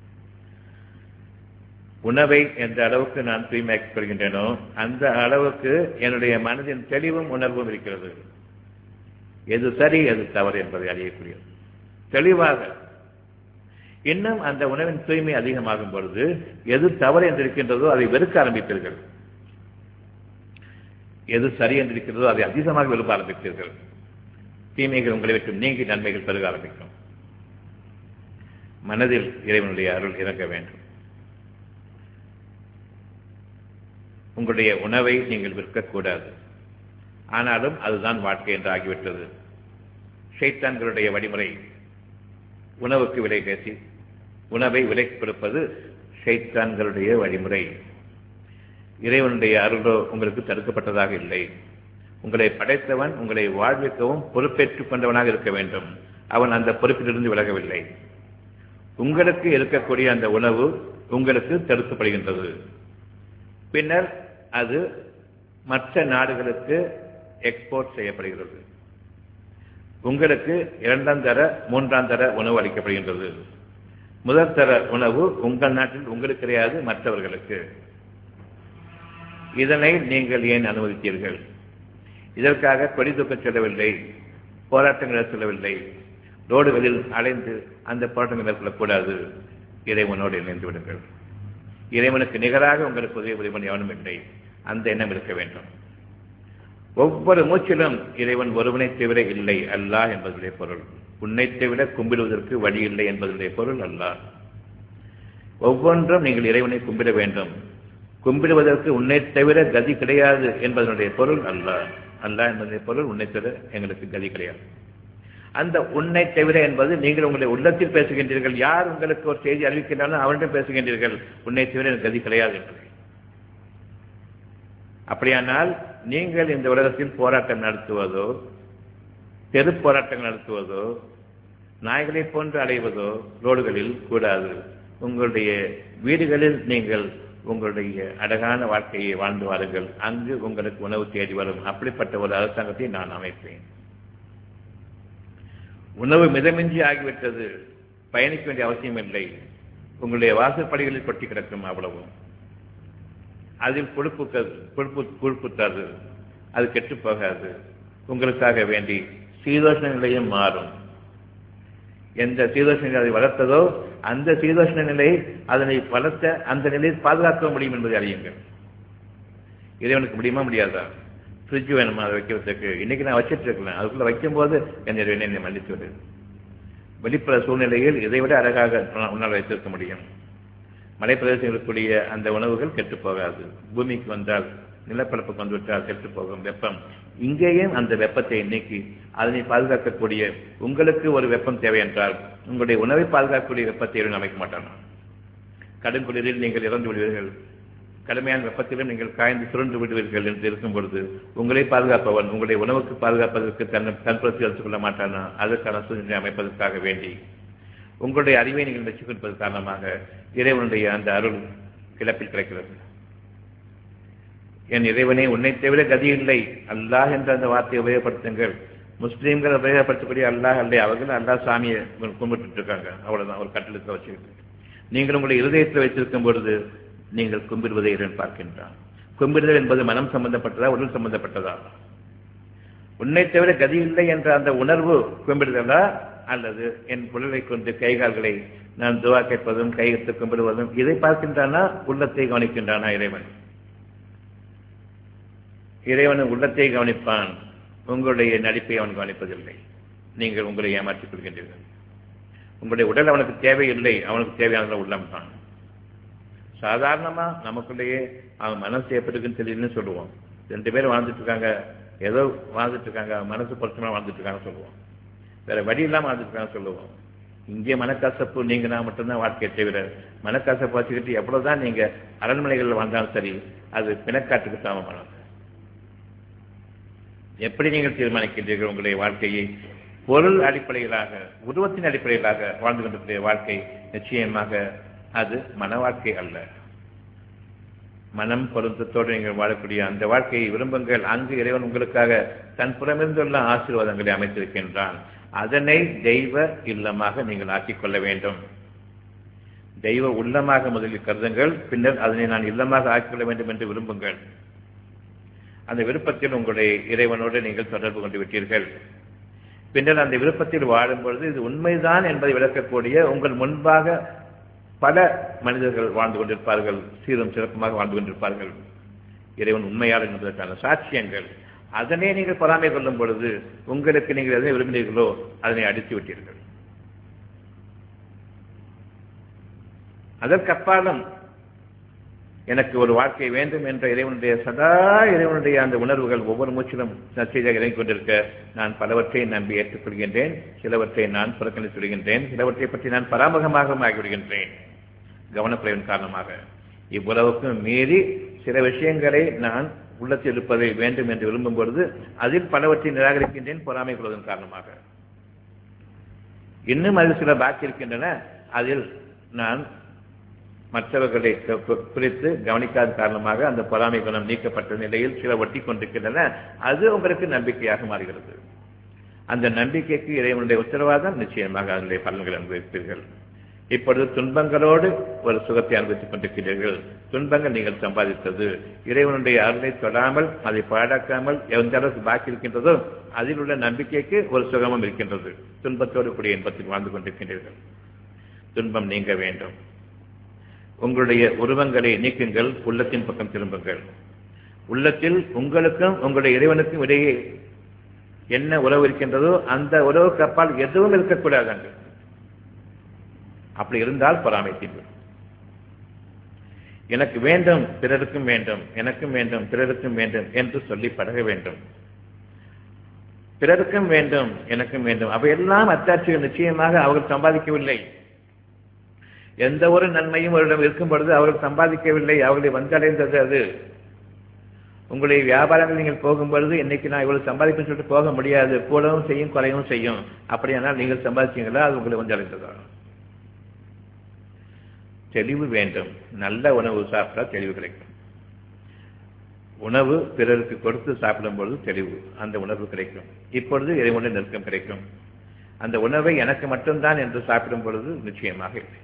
S1: உணவை எந்த அளவுக்கு நான் தூய்மையாக்கிக் கொள்கின்றேனோ அந்த அளவுக்கு என்னுடைய மனதின் தெளிவும் உணர்வும் இருக்கிறது எது சரி எது தவறு என்பதை அறியக்கூடியது தெளிவாக இன்னும் அந்த உணவின் தூய்மை அதிகமாகும் பொழுது எது தவறு என்று இருக்கின்றதோ அதை வெறுக்க ஆரம்பிப்பீர்கள் எது சரி என்று இருக்கிறதோ அதை அதிகமாக விரும்ப ஆரம்பிப்பீர்கள் தீமைகள் உங்களை விட்டு நீங்கி நன்மைகள் பெருக ஆரம்பிக்கும் மனதில் இறைவனுடைய அருள் இறங்க வேண்டும் உங்களுடைய உணவை நீங்கள் விற்கக்கூடாது ஆனாலும் அதுதான் வாழ்க்கை என்று ஆகிவிட்டது ஷைத்தான்களுடைய வழிமுறை உணவுக்கு விலை பேசி உணவை விலை கொடுப்பது ஷைத்தான்களுடைய வழிமுறை இறைவனுடைய அருளோ உங்களுக்கு தடுக்கப்பட்டதாக இல்லை உங்களை படைத்தவன் உங்களை வாழ்விக்கவும் பொறுப்பேற்றுக் கொண்டவனாக இருக்க வேண்டும் அவன் அந்த பொறுப்பிலிருந்து விலகவில்லை உங்களுக்கு இருக்கக்கூடிய அந்த உணவு உங்களுக்கு தடுக்கப்படுகின்றது பின்னர் அது மற்ற நாடுகளுக்கு எக்ஸ்போர்ட் செய்யப்படுகிறது உங்களுக்கு இரண்டாம் தர மூன்றாம் தர உணவு அளிக்கப்படுகின்றது முதல் தர உணவு உங்கள் நாட்டில் உங்களுக்கு கிடையாது மற்றவர்களுக்கு இதனை நீங்கள் ஏன் அனுமதித்தீர்கள் இதற்காக கொடி தூக்கச் செல்லவில்லை போராட்டங்கள் செல்லவில்லை ரோடுகளில் அலைந்து அந்த போராட்டங்கள் மேற்கொள்ளக்கூடாது இறைவனோடு இணைந்து விடுங்கள் இறைவனுக்கு நிகராக உங்களுக்கு உதவி உதவி எவனும் இல்லை அந்த எண்ணம் இருக்க வேண்டும் ஒவ்வொரு மூச்சிலும் இறைவன் ஒருவனை தவிர இல்லை அல்லாஹ் என்பதுடைய பொருள் உன்னை தவிர கும்பிடுவதற்கு வழி இல்லை என்பதுடைய பொருள் அல்லாஹ் ஒவ்வொன்றும் நீங்கள் இறைவனை கும்பிட வேண்டும் கும்பிடுவதற்கு உன்னை தவிர கதி கிடையாது என்பதனுடைய பொருள் அல்லாஹ் அல்லாஹ் என்பதனுடைய பொருள் உன்னை தவிர எங்களுக்கு கதி கிடையாது அந்த உன்னை தவிர என்பது நீங்கள் உங்களுடைய உள்ளத்தில் பேசுகின்றீர்கள் யார் உங்களுக்கு ஒரு செய்தி அறிவிக்கின்றாலும் அவனிடம் பேசுகின்றீர்கள் உன்னை தவிர எனக்கு கதி கிடையாது என்பதை அப்படியானால் நீங்கள் இந்த உலகத்தில் போராட்டம் நடத்துவதோ தெரு போராட்டங்கள் நடத்துவதோ நாய்களை போன்று அலைவதோ ரோடுகளில் கூடாது உங்களுடைய வீடுகளில் நீங்கள் உங்களுடைய அழகான வாழ்க்கையை வாழ்ந்து வாருங்கள் அங்கு உங்களுக்கு உணவு தேடி வரும் அப்படிப்பட்ட ஒரு அரசாங்கத்தை நான் அமைப்பேன் உணவு மிதமின்றி ஆகிவிட்டது பயணிக்க வேண்டிய அவசியம் இல்லை உங்களுடைய வாசற்படிகளில் கொட்டி கிடக்கும் அவ்வளவும் அதில் கொழுப்பு கொழுப்பு கொழுப்புத்தாது அது கெட்டு போகாது உங்களுக்காக வேண்டி சீதோஷ்ண நிலையும் மாறும் எந்த சீதோஷ்ண நிலை அதை வளர்த்ததோ அந்த சீதோஷ்ண நிலை அதனை வளர்த்த அந்த நிலையை பாதுகாக்க முடியும் என்பதை அறியுங்கள் இறைவனுக்கு முடியுமா முடியாதா ஃப்ரிட்ஜ் வேணுமா அதை வைக்கிறதுக்கு இன்னைக்கு நான் வச்சிட்டு இருக்கலாம் அதுக்குள்ள வைக்கும்போது என் இறைவனை என்னை மன்னித்து விடு வெளிப்புற சூழ்நிலையில் இதை விட அழகாக உன்னால் வைத்திருக்க முடியும் மலைப்பிரதேசங்கள் இருக்கக்கூடிய அந்த உணவுகள் கெட்டு போகாது பூமிக்கு வந்தால் நிலப்பரப்புக்கு வந்துவிட்டால் கெட்டு போகும் வெப்பம் இங்கேயும் அந்த வெப்பத்தை நீக்கி அதனை பாதுகாக்கக்கூடிய உங்களுக்கு ஒரு வெப்பம் தேவை என்றால் உங்களுடைய உணவை பாதுகாக்கக்கூடிய வெப்பத்தை இறைவன் அமைக்க மாட்டான் கடுங்குளிரில் நீங்கள் இறந்து விடுவீர்கள் கடுமையான வெப்பத்திலும் நீங்கள் காய்ந்து சுருண்டு விடுவீர்கள் என்று இருக்கும் பொழுது உங்களை பாதுகாப்பவன் உங்களுடைய உணவுக்கு பாதுகாப்பதற்கு தன் தன்புறத்தில் எடுத்துக் கொள்ள மாட்டானா அதற்கான சூழ்நிலை அமைப்பதற்காக வேண்டி உங்களுடைய அறிவை நீங்கள் வச்சுக்கொள்வது காரணமாக இறைவனுடைய அந்த அருள் கிளப்பில் கிடைக்கிறது என் இறைவனே உன்னை தவிர கதி இல்லை அல்லாஹ் என்ற அந்த வார்த்தையை உபயோகப்படுத்துங்கள் முஸ்லீம்கள் உபயோகப்படுத்தக்கூடிய அல்லாஹ் அல்லை அவர்கள் அல்லாஹ் சாமியை கும்பிட்டு இருக்காங்க அவ்வளவுதான் ஒரு கட்டளத்தை வச்சுக்கிட்டு நீங்கள் உங்களுடைய இருதயத்தில் வைத்திருக்கும் பொழுது நீங்கள் கும்பிடுவதை இறைவன் பார்க்கின்றான் கும்பிடுதல் என்பது மனம் சம்பந்தப்பட்டதா உடல் சம்பந்தப்பட்டதா உன்னை தவிர கதி இல்லை என்ற அந்த உணர்வு கும்பிடுதலா அல்லது என் உடலை கொண்டு கைகால்களை நான் துவா கேட்பதும் கையெழுத்து கும்பிடுவதும் இதை பார்க்கின்றானா உள்ளத்தை கவனிக்கின்றானா இறைவன் இறைவன் உள்ளத்தை கவனிப்பான் உங்களுடைய நடிப்பை அவன் கவனிப்பதில்லை நீங்கள் உங்களை ஏமாற்றிக் கொள்கின்றீர்கள் உங்களுடைய உடல் அவனுக்கு தேவையில்லை அவனுக்கு தேவையான உள்ளம் தான் சாதாரணமா நமக்குள்ளேயே அவன் மனசு எப்படி இருக்குன்னு தெரியலன்னு சொல்லுவோம் ரெண்டு பேரும் வாழ்ந்துட்டு இருக்காங்க ஏதோ வாழ்ந்துட்டு இருக்காங்க மனசு பொருத்தமா வாழ்ந்துட்டு இருக்காங்கன்னு சொல்லுவோம் வேற வழி இல்லாம வாழ்ந்துட்டு இருக்காங்கன்னு சொல்லுவோம் இங்கே மனக்கசப்பு நீங்க நான் மட்டும்தான் வாழ்க்கையை தவிர மனக்கசப்பு வச்சுக்கிட்டு எவ்வளவுதான் நீங்க அரண்மனைகளில் வாழ்ந்தாலும் சரி அது பிணக்காட்டுக்கு சமமானது எப்படி நீங்கள் தீர்மானிக்கின்றீர்கள் உங்களுடைய வாழ்க்கையை பொருள் அடிப்படையிலாக உருவத்தின் அடிப்படையிலாக வாழ்ந்து கொண்டிருக்கிற வாழ்க்கை நிச்சயமாக அது மன வாழ்க்கை அல்ல மனம் பொருத்தத்தோடு நீங்கள் வாழக்கூடிய அந்த வாழ்க்கையை விரும்புங்கள் அங்கு இறைவன் உங்களுக்காக தன் புறமிருந்துள்ள ஆசீர்வாதங்களை அமைத்திருக்கின்றான் அதனை தெய்வ இல்லமாக நீங்கள் ஆக்கிக் கொள்ள வேண்டும் தெய்வ உள்ளமாக முதலில் கருதுங்கள் பின்னர் அதனை நான் இல்லமாக ஆக்கிக்கொள்ள வேண்டும் என்று விரும்புங்கள் அந்த விருப்பத்தில் உங்களுடைய இறைவனோடு நீங்கள் தொடர்பு கொண்டு விட்டீர்கள் பின்னர் அந்த விருப்பத்தில் வாழும் பொழுது இது உண்மைதான் என்பதை விளக்கக்கூடிய உங்கள் முன்பாக பல மனிதர்கள் வாழ்ந்து கொண்டிருப்பார்கள் சீரும் சிறப்புமாக வாழ்ந்து கொண்டிருப்பார்கள் இறைவன் உண்மையாளர் என்பதற்கான சாட்சியங்கள் அதனை நீங்கள் பொறாமை கொள்ளும் பொழுது உங்களுக்கு நீங்கள் எதை விரும்பினீர்களோ அதனை அடித்து விட்டீர்கள் அதற்கப்பாலும் எனக்கு ஒரு வாழ்க்கை வேண்டும் என்ற இறைவனுடைய சதா இறைவனுடைய அந்த உணர்வுகள் ஒவ்வொரு மூச்சிலும் நச்செய்தியாக இறங்கிக் கொண்டிருக்க நான் பலவற்றை நம்பி ஏற்றுக்கொள்கின்றேன் சிலவற்றை நான் புறக்கணித்து விடுகின்றேன் சிலவற்றை பற்றி நான் பராமுகமாக ஆகிவிடுகின்றேன் கவனக்குறைவின் காரணமாக இவ்வளவுக்கும் மீறி சில விஷயங்களை நான் உள்ளத்தில் இருப்பதை வேண்டும் என்று விரும்பும் பொழுது அதில் பலவற்றை நிராகரிக்கின்றேன் பொறாமை கொள்வதன் காரணமாக இன்னும் அதில் சில பாக்கி இருக்கின்றன அதில் நான் மற்றவர்களை குறித்து கவனிக்காத காரணமாக அந்த பொறாமை குணம் நீக்கப்பட்ட நிலையில் சில ஒட்டி கொண்டிருக்கின்றன அது உங்களுக்கு நம்பிக்கையாக மாறுகிறது அந்த நம்பிக்கைக்கு இறைவனுடைய உத்தரவாதம் நிச்சயமாக அதனுடைய பலன்களை அனுபவிப்பீர்கள் இப்பொழுது துன்பங்களோடு ஒரு சுகத்தை அனுபவித்துக் கொண்டிருக்கிறீர்கள் துன்பங்கள் நீங்கள் சம்பாதித்தது இறைவனுடைய அருளை தொடாமல் அதை பாழாக்காமல் எந்த அளவுக்கு பாக்கி இருக்கின்றதோ அதில் உள்ள நம்பிக்கைக்கு ஒரு சுகமும் இருக்கின்றது துன்பத்தோடு கூடிய இன்பத்தில் வாழ்ந்து கொண்டிருக்கின்றீர்கள் துன்பம் நீங்க வேண்டும் உங்களுடைய உருவங்களை நீக்குங்கள் உள்ளத்தின் பக்கம் திரும்புங்கள் உள்ளத்தில் உங்களுக்கும் உங்களுடைய இறைவனுக்கும் இடையே என்ன உறவு இருக்கின்றதோ அந்த உறவுக்கு அப்பால் எதுவும் இருக்கக்கூடாது அங்கு அப்படி இருந்தால் பொறாமை தீர்வு எனக்கு வேண்டும் பிறருக்கும் வேண்டும் எனக்கும் வேண்டும் பிறருக்கும் வேண்டும் என்று சொல்லி பழக வேண்டும் பிறருக்கும் வேண்டும் எனக்கும் வேண்டும் அவையெல்லாம் அத்தாட்சிகள் நிச்சயமாக அவர்கள் சம்பாதிக்கவில்லை எந்த ஒரு நன்மையும் அவரிடம் இருக்கும் பொழுது அவர்கள் சம்பாதிக்கவில்லை அவர்களை வந்தடைந்தது அது உங்களுடைய வியாபாரங்கள் நீங்கள் போகும்பொழுது இன்னைக்கு நான் இவ்வளவு சம்பாதிப்பேன்னு சொல்லிட்டு போக முடியாது கூடவும் செய்யும் குறையவும் செய்யும் அப்படியானால் நீங்கள் சம்பாதிச்சீங்களா அது உங்களை வந்தடைந்ததா தெளிவு வேண்டும் நல்ல உணவு சாப்பிட்டா தெளிவு கிடைக்கும் உணவு பிறருக்கு கொடுத்து சாப்பிடும் பொழுது தெளிவு அந்த உணர்வு கிடைக்கும் இப்பொழுது இறைவனுடைய நெருக்கம் கிடைக்கும் அந்த உணவை எனக்கு மட்டும்தான் என்று சாப்பிடும் பொழுது நிச்சயமாக இல்லை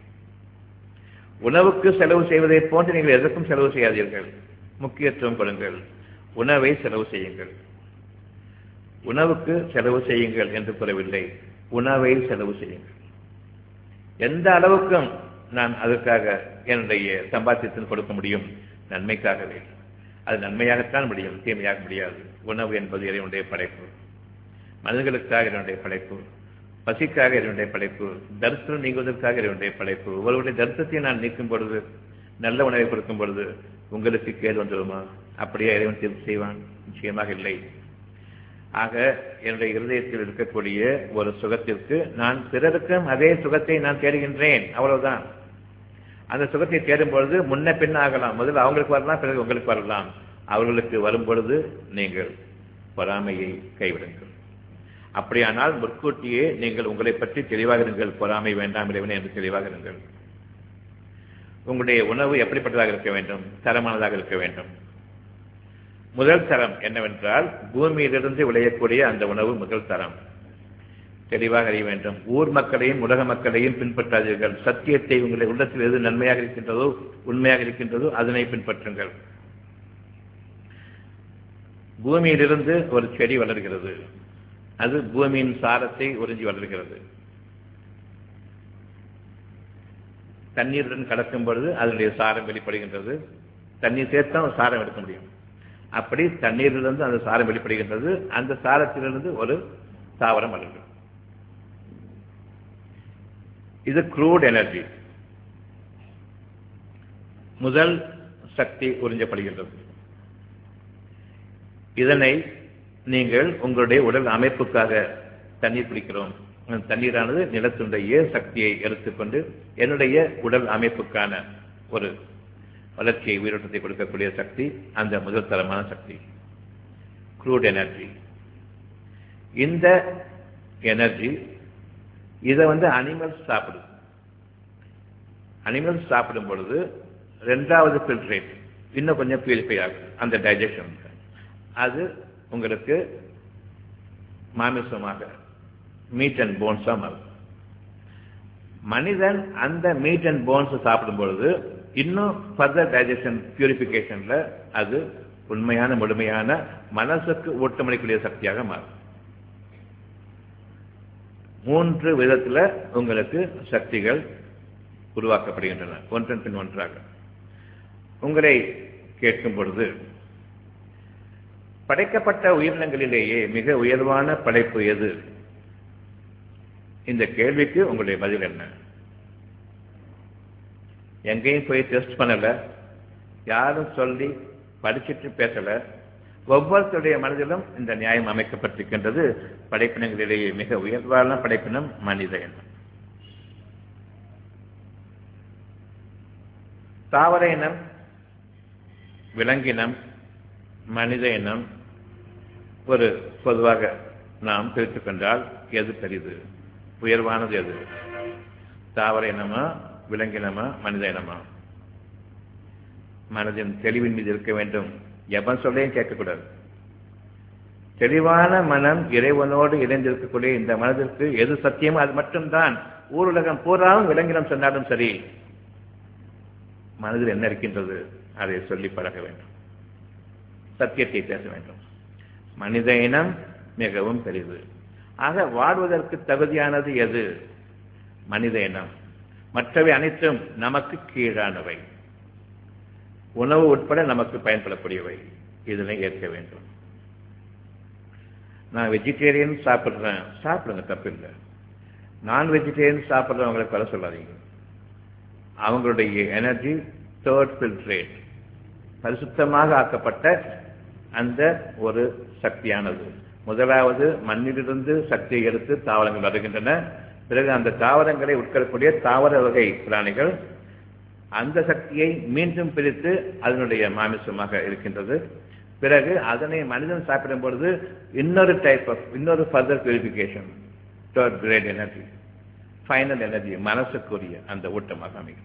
S1: உணவுக்கு செலவு செய்வதை போன்று நீங்கள் எதற்கும் செலவு செய்யாதீர்கள் முக்கியத்துவம் கொடுங்கள் உணவை செலவு செய்யுங்கள் உணவுக்கு செலவு செய்யுங்கள் என்று கூறவில்லை உணவை செலவு செய்யுங்கள் எந்த அளவுக்கும் நான் அதற்காக என்னுடைய சம்பாத்தியத்தில் கொடுக்க முடியும் நன்மைக்காகவே அது நன்மையாகத்தான் முடியும் தீமையாக முடியாது உணவு என்பது இறைவனுடைய படைப்பு மனிதர்களுக்காக இறைவனுடைய படைப்பு பசிக்காக இறைவனுடைய படைப்பு தரிசனம் நீங்குவதற்காக இறைவனுடைய படைப்பு ஒருவருடைய தரிசனத்தை நான் நீக்கும் பொழுது நல்ல உணவை கொடுக்கும் பொழுது உங்களுக்கு கேடு வந்துடுமா அப்படியே இறைவன் தீர்ப்பு செய்வான் நிச்சயமாக இல்லை ஆக என்னுடைய இருதயத்தில் இருக்கக்கூடிய ஒரு சுகத்திற்கு நான் பிறருக்கும் அதே சுகத்தை நான் தேடுகின்றேன் அவ்வளவுதான் அந்த சுகத்தை தேடும் பொழுது முன்ன பின்ன ஆகலாம் முதல்ல அவங்களுக்கு வரலாம் பிறகு உங்களுக்கு வரலாம் அவர்களுக்கு வரும் பொழுது நீங்கள் பொறாமையை கைவிடுங்கள் அப்படியானால் முற்கூட்டியே நீங்கள் உங்களை பற்றி தெளிவாக இருங்கள் பொறாமை வேண்டாம் இறைவனே என்று தெளிவாக இருங்கள் உங்களுடைய உணவு எப்படிப்பட்டதாக இருக்க வேண்டும் தரமானதாக இருக்க வேண்டும் முதல் தரம் என்னவென்றால் பூமியிலிருந்து விளையக்கூடிய அந்த உணவு முதல் தரம் தெளிவாக அறிய வேண்டும் ஊர் மக்களையும் உலக மக்களையும் பின்பற்றாதீர்கள் சத்தியத்தை உங்களை உள்ளத்தில் எது நன்மையாக இருக்கின்றதோ உண்மையாக இருக்கின்றதோ அதனை பின்பற்றுங்கள் பூமியிலிருந்து ஒரு செடி வளர்கிறது அது பூமியின் சாரத்தை உறிஞ்சி வளர்கிறது தண்ணீருடன் கலக்கும் பொழுது அதனுடைய சாரம் வெளிப்படுகின்றது தண்ணீர் சேர்த்தா ஒரு சாரம் எடுக்க முடியும் அப்படி தண்ணீரிலிருந்து அந்த சாரம் வெளிப்படுகின்றது அந்த சாரத்திலிருந்து ஒரு தாவரம் வளர்கிறது இது க்ரூட் எனர்ஜி முதல் சக்தி உறிஞ்சப்படுகின்றது இதனை நீங்கள் உங்களுடைய உடல் அமைப்புக்காக தண்ணீர் குடிக்கிறோம் தண்ணீரானது நிலத்தினுடைய சக்தியை எடுத்துக்கொண்டு என்னுடைய உடல் அமைப்புக்கான ஒரு வளர்ச்சியை உயிரோட்டத்தை கொடுக்கக்கூடிய சக்தி அந்த முதல் தரமான சக்தி க்ரூட் எனர்ஜி இந்த எனர்ஜி இதை வந்து அனிமல்ஸ் சாப்பிடும் அனிமல்ஸ் சாப்பிடும் பொழுது ரெண்டாவது ஃபில்ட்ரேட் இன்னும் கொஞ்சம் பியூரிஃபை ஆகும் அந்த டைஜஷன் அது உங்களுக்கு மாமிசமாக மீட் அண்ட் போன்ஸாக மாறும் மனிதன் அந்த மீட் அண்ட் போன்ஸ் சாப்பிடும் பொழுது இன்னும் ஃபர்தர் டைஜஷன் பியூரிஃபிகேஷன்ல அது உண்மையான முழுமையான மனசுக்கு ஊட்டமளிக்கூடிய சக்தியாக மாறும் மூன்று விதத்துல உங்களுக்கு சக்திகள் உருவாக்கப்படுகின்றன ஒன்றன் பின் ஒன்றாக உங்களை கேட்கும் பொழுது படைக்கப்பட்ட உயிரினங்களிலேயே மிக உயர்வான படைப்பு எது இந்த கேள்விக்கு உங்களுடைய பதில் என்ன எங்கேயும் போய் டெஸ்ட் பண்ணல யாரும் சொல்லி படிச்சுட்டு பேசல ஒவ்வொருத்தருடைய மனதிலும் இந்த நியாயம் அமைக்கப்பட்டிருக்கின்றது படைப்பினங்களிலேயே மிக உயர்வான படைப்பினம் மனித எண்ணம் தாவர இனம் விலங்கினம் மனித இனம் ஒரு பொதுவாக நாம் பிரித்துக் கொண்டால் எது பெரிது உயர்வானது எது தாவர இனமா விலங்கினமா மனித இனமா மனதின் தெளிவின் மீது இருக்க வேண்டும் எவன் சொல்லையும் கேட்கக்கூடாது தெளிவான மனம் இறைவனோடு இணைந்திருக்கக்கூடிய இந்த மனதிற்கு எது சத்தியமோ அது மட்டும்தான் ஊருலகம் பூராவும் விலங்கினம் சொன்னாலும் சரி மனதில் என்ன இருக்கின்றது அதை சொல்லி பழக வேண்டும் சத்தியத்தை பேச வேண்டும் மனித இனம் மிகவும் பெரிது ஆக வாழ்வதற்கு தகுதியானது எது மனித இனம் மற்றவை அனைத்தும் நமக்கு கீழானவை உணவு உட்பட நமக்கு பயன்படக்கூடியவை இதனை ஏற்க வேண்டும் நான் வெஜிடேரியன் சாப்பிட்றேன் சாப்பிடுங்க தப்பில்லை நான் வெஜிடேரியன் சாப்பிட்றவங்களை கொலை சொல்லாதீங்க அவங்களுடைய எனர்ஜி தேர்ட் ஃபில்ட்ரேட் பரிசுத்தமாக ஆக்கப்பட்ட அந்த ஒரு சக்தியானது முதலாவது மண்ணிலிருந்து சக்தியை எடுத்து தாவரங்கள் வருகின்றன பிறகு அந்த தாவரங்களை உட்கொள்ளக்கூடிய தாவர வகை பிராணிகள் அந்த சக்தியை மீண்டும் பிரித்து அதனுடைய மாமிசமாக இருக்கின்றது பிறகு அதனை மனிதன் சாப்பிடும் பொழுது இன்னொரு டைப் ஆஃப் இன்னொரு further purification third grade energy final energy மனசுக்குரிய அந்த ஊட்டமாக அமைக்கும்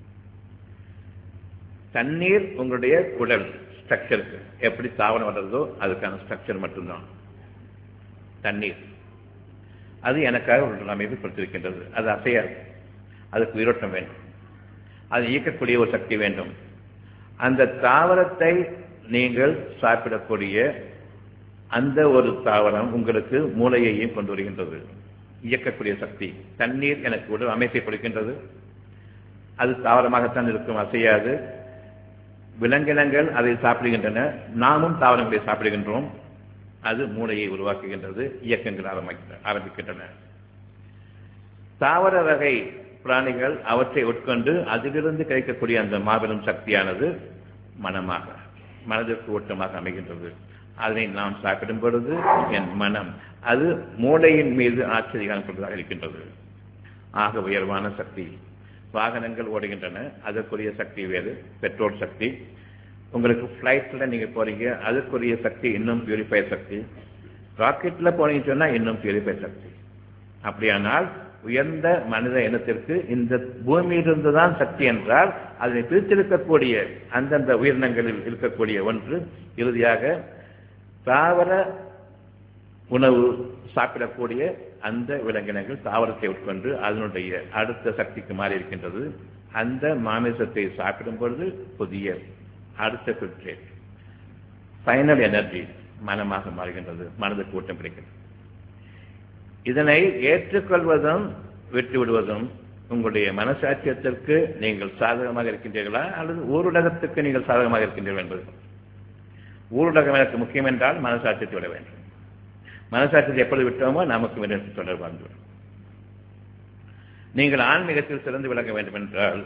S1: தண்ணீர் உங்களுடைய உடல் ஸ்ட்ரக்சருக்கு எப்படி தாவரம் வர்றதோ அதுக்கான ஸ்ட்ரக்சர் மட்டும்தான் தண்ணீர் அது எனக்காக ஒரு அமைப்பு கொடுத்திருக்கின்றது அது அசையாது அதுக்கு உயிரோட்டம் வேண்டும் அது இயக்கக்கூடிய ஒரு சக்தி வேண்டும் அந்த தாவரத்தை நீங்கள் சாப்பிடக்கூடிய அந்த ஒரு தாவரம் உங்களுக்கு மூளையையும் கொண்டு வருகின்றது இயக்கக்கூடிய சக்தி தண்ணீர் எனக்கு உடல் அமைப்பை கொடுக்கின்றது அது தாவரமாகத்தான் இருக்கும் அசையாது விலங்கினங்கள் அதை சாப்பிடுகின்றன நாமும் தாவரங்களை சாப்பிடுகின்றோம் அது மூளையை உருவாக்குகின்றது இயக்கங்கள் ஆரம்பிக்கின்றன ஆரம்பிக்கின்றன தாவர வகை பிராணிகள் அவற்றை உட்கொண்டு அதிலிருந்து கிடைக்கக்கூடிய அந்த மாபெரும் சக்தியானது மனமாக மனதிற்கு ஓட்டமாக அமைகின்றது அதனை நாம் சாப்பிடும் பொழுது என் மனம் அது மூளையின் மீது ஆச்சரியம் கொண்டதாக இருக்கின்றது ஆக உயர்வான சக்தி வாகனங்கள் ஓடுகின்றன அதற்குரிய சக்தி வேறு பெட்ரோல் சக்தி உங்களுக்கு ஃப்ளைட்டில் நீங்கள் போறீங்க அதுக்குரிய சக்தி இன்னும் பியூரிஃபை சக்தி ராக்கெட்டில் போனீங்கன்னு சொன்னால் இன்னும் பியூரிஃபை சக்தி அப்படியானால் உயர்ந்த மனித இனத்திற்கு இந்த பூமியிலிருந்து தான் சக்தி என்றால் அதனை பிரித்திருக்கக்கூடிய அந்தந்த உயிரினங்களில் இருக்கக்கூடிய ஒன்று இறுதியாக தாவர உணவு சாப்பிடக்கூடிய அந்த விலங்கினங்கள் தாவரத்தை உட்கொண்டு அதனுடைய அடுத்த சக்திக்கு மாறி இருக்கின்றது அந்த மாமிசத்தை சாப்பிடும் பொழுது புதிய அடுத்த ஃபில்ட்ரேட் ஃபைனல் எனர்ஜி மனமாக மாறுகின்றது மனதுக்கு கூட்டம் கிடைக்கிறது இதனை ஏற்றுக்கொள்வதும் விட்டு விடுவதும் உங்களுடைய மனசாட்சியத்திற்கு நீங்கள் சாதகமாக இருக்கின்றீர்களா அல்லது ஊருலகத்துக்கு நீங்கள் சாதகமாக இருக்கின்றீர்கள் என்பது ஊருலகம் எனக்கு முக்கியம் என்றால் மனசாட்சியத்தை விட வேண்டும் மனசாட்சியத்தை எப்பொழுது விட்டோமோ நமக்கு மிக தொடர்பு வந்துவிடும் நீங்கள் ஆன்மீகத்தில் சிறந்து விளங்க வேண்டும் என்றால்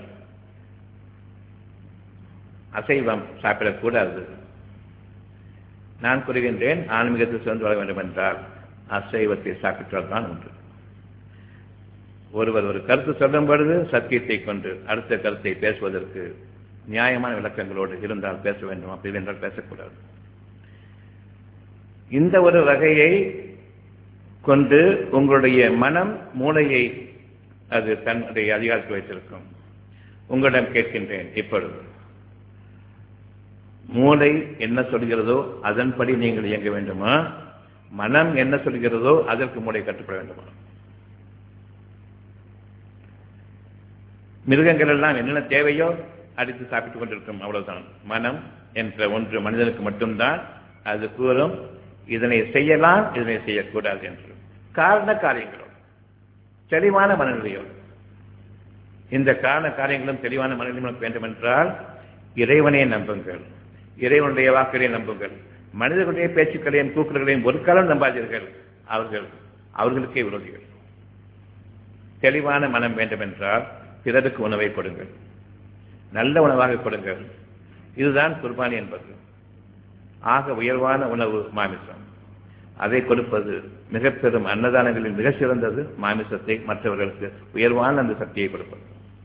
S1: அசைவம் சாப்பிடக்கூடாது நான் கூறுகின்றேன் ஆன்மீகத்தில் சிறந்து விளங்க வேண்டும் என்றால் அசைவத்தை சாப்பிட்டால் தான் உண்டு ஒருவர் ஒரு கருத்து சொல்லும் பொழுது சத்தியத்தை கொண்டு அடுத்த கருத்தை பேசுவதற்கு நியாயமான விளக்கங்களோடு இருந்தால் பேச வேண்டும் அப்படி என்றால் பேசக்கூடாது இந்த ஒரு வகையை கொண்டு உங்களுடைய மனம் மூளையை அது தன்னுடைய அதிகாரத்தில் வைத்திருக்கும் உங்களிடம் கேட்கின்றேன் இப்பொழுது மூளை என்ன சொல்கிறதோ அதன்படி நீங்கள் இயங்க வேண்டுமா மனம் என்ன சொல்கிறதோ அதற்கு மூளை கட்டுப்பட வேண்டுமா மிருகங்கள் எல்லாம் என்னென்ன தேவையோ அடித்து சாப்பிட்டுக் கொண்டிருக்கும் அவ்வளவுதான் மனம் என்ற ஒன்று மனிதனுக்கு மட்டும்தான் அது கூறும் இதனை செய்யலாம் இதனை செய்யக்கூடாது என்று காரண காரியங்களோடு தெளிவான மனநிலையோடு இந்த காரண காரியங்களும் தெளிவான மனநிலை நமக்கு வேண்டும் என்றால் இறைவனை நம்புங்கள் இறைவனுடைய வாக்குகளை நம்புங்கள் மனிதர்களுடைய பேச்சுக்களையும் கூக்குகளையும் ஒரு காலம் நம்பாதீர்கள் அவர்கள் அவர்களுக்கே விரோதிகள் தெளிவான மனம் வேண்டும் என்றால் பிறருக்கு உணவை கொடுங்கள் நல்ல உணவாக கொடுங்கள் இதுதான் குர்பானி என்பது ஆக உயர்வான உணவு மாமிசம் அதை கொடுப்பது மிக பெரும் அன்னதானங்களில் மிக சிறந்தது மாமிசத்தை மற்றவர்களுக்கு உயர்வான அந்த சக்தியை கொடுப்பது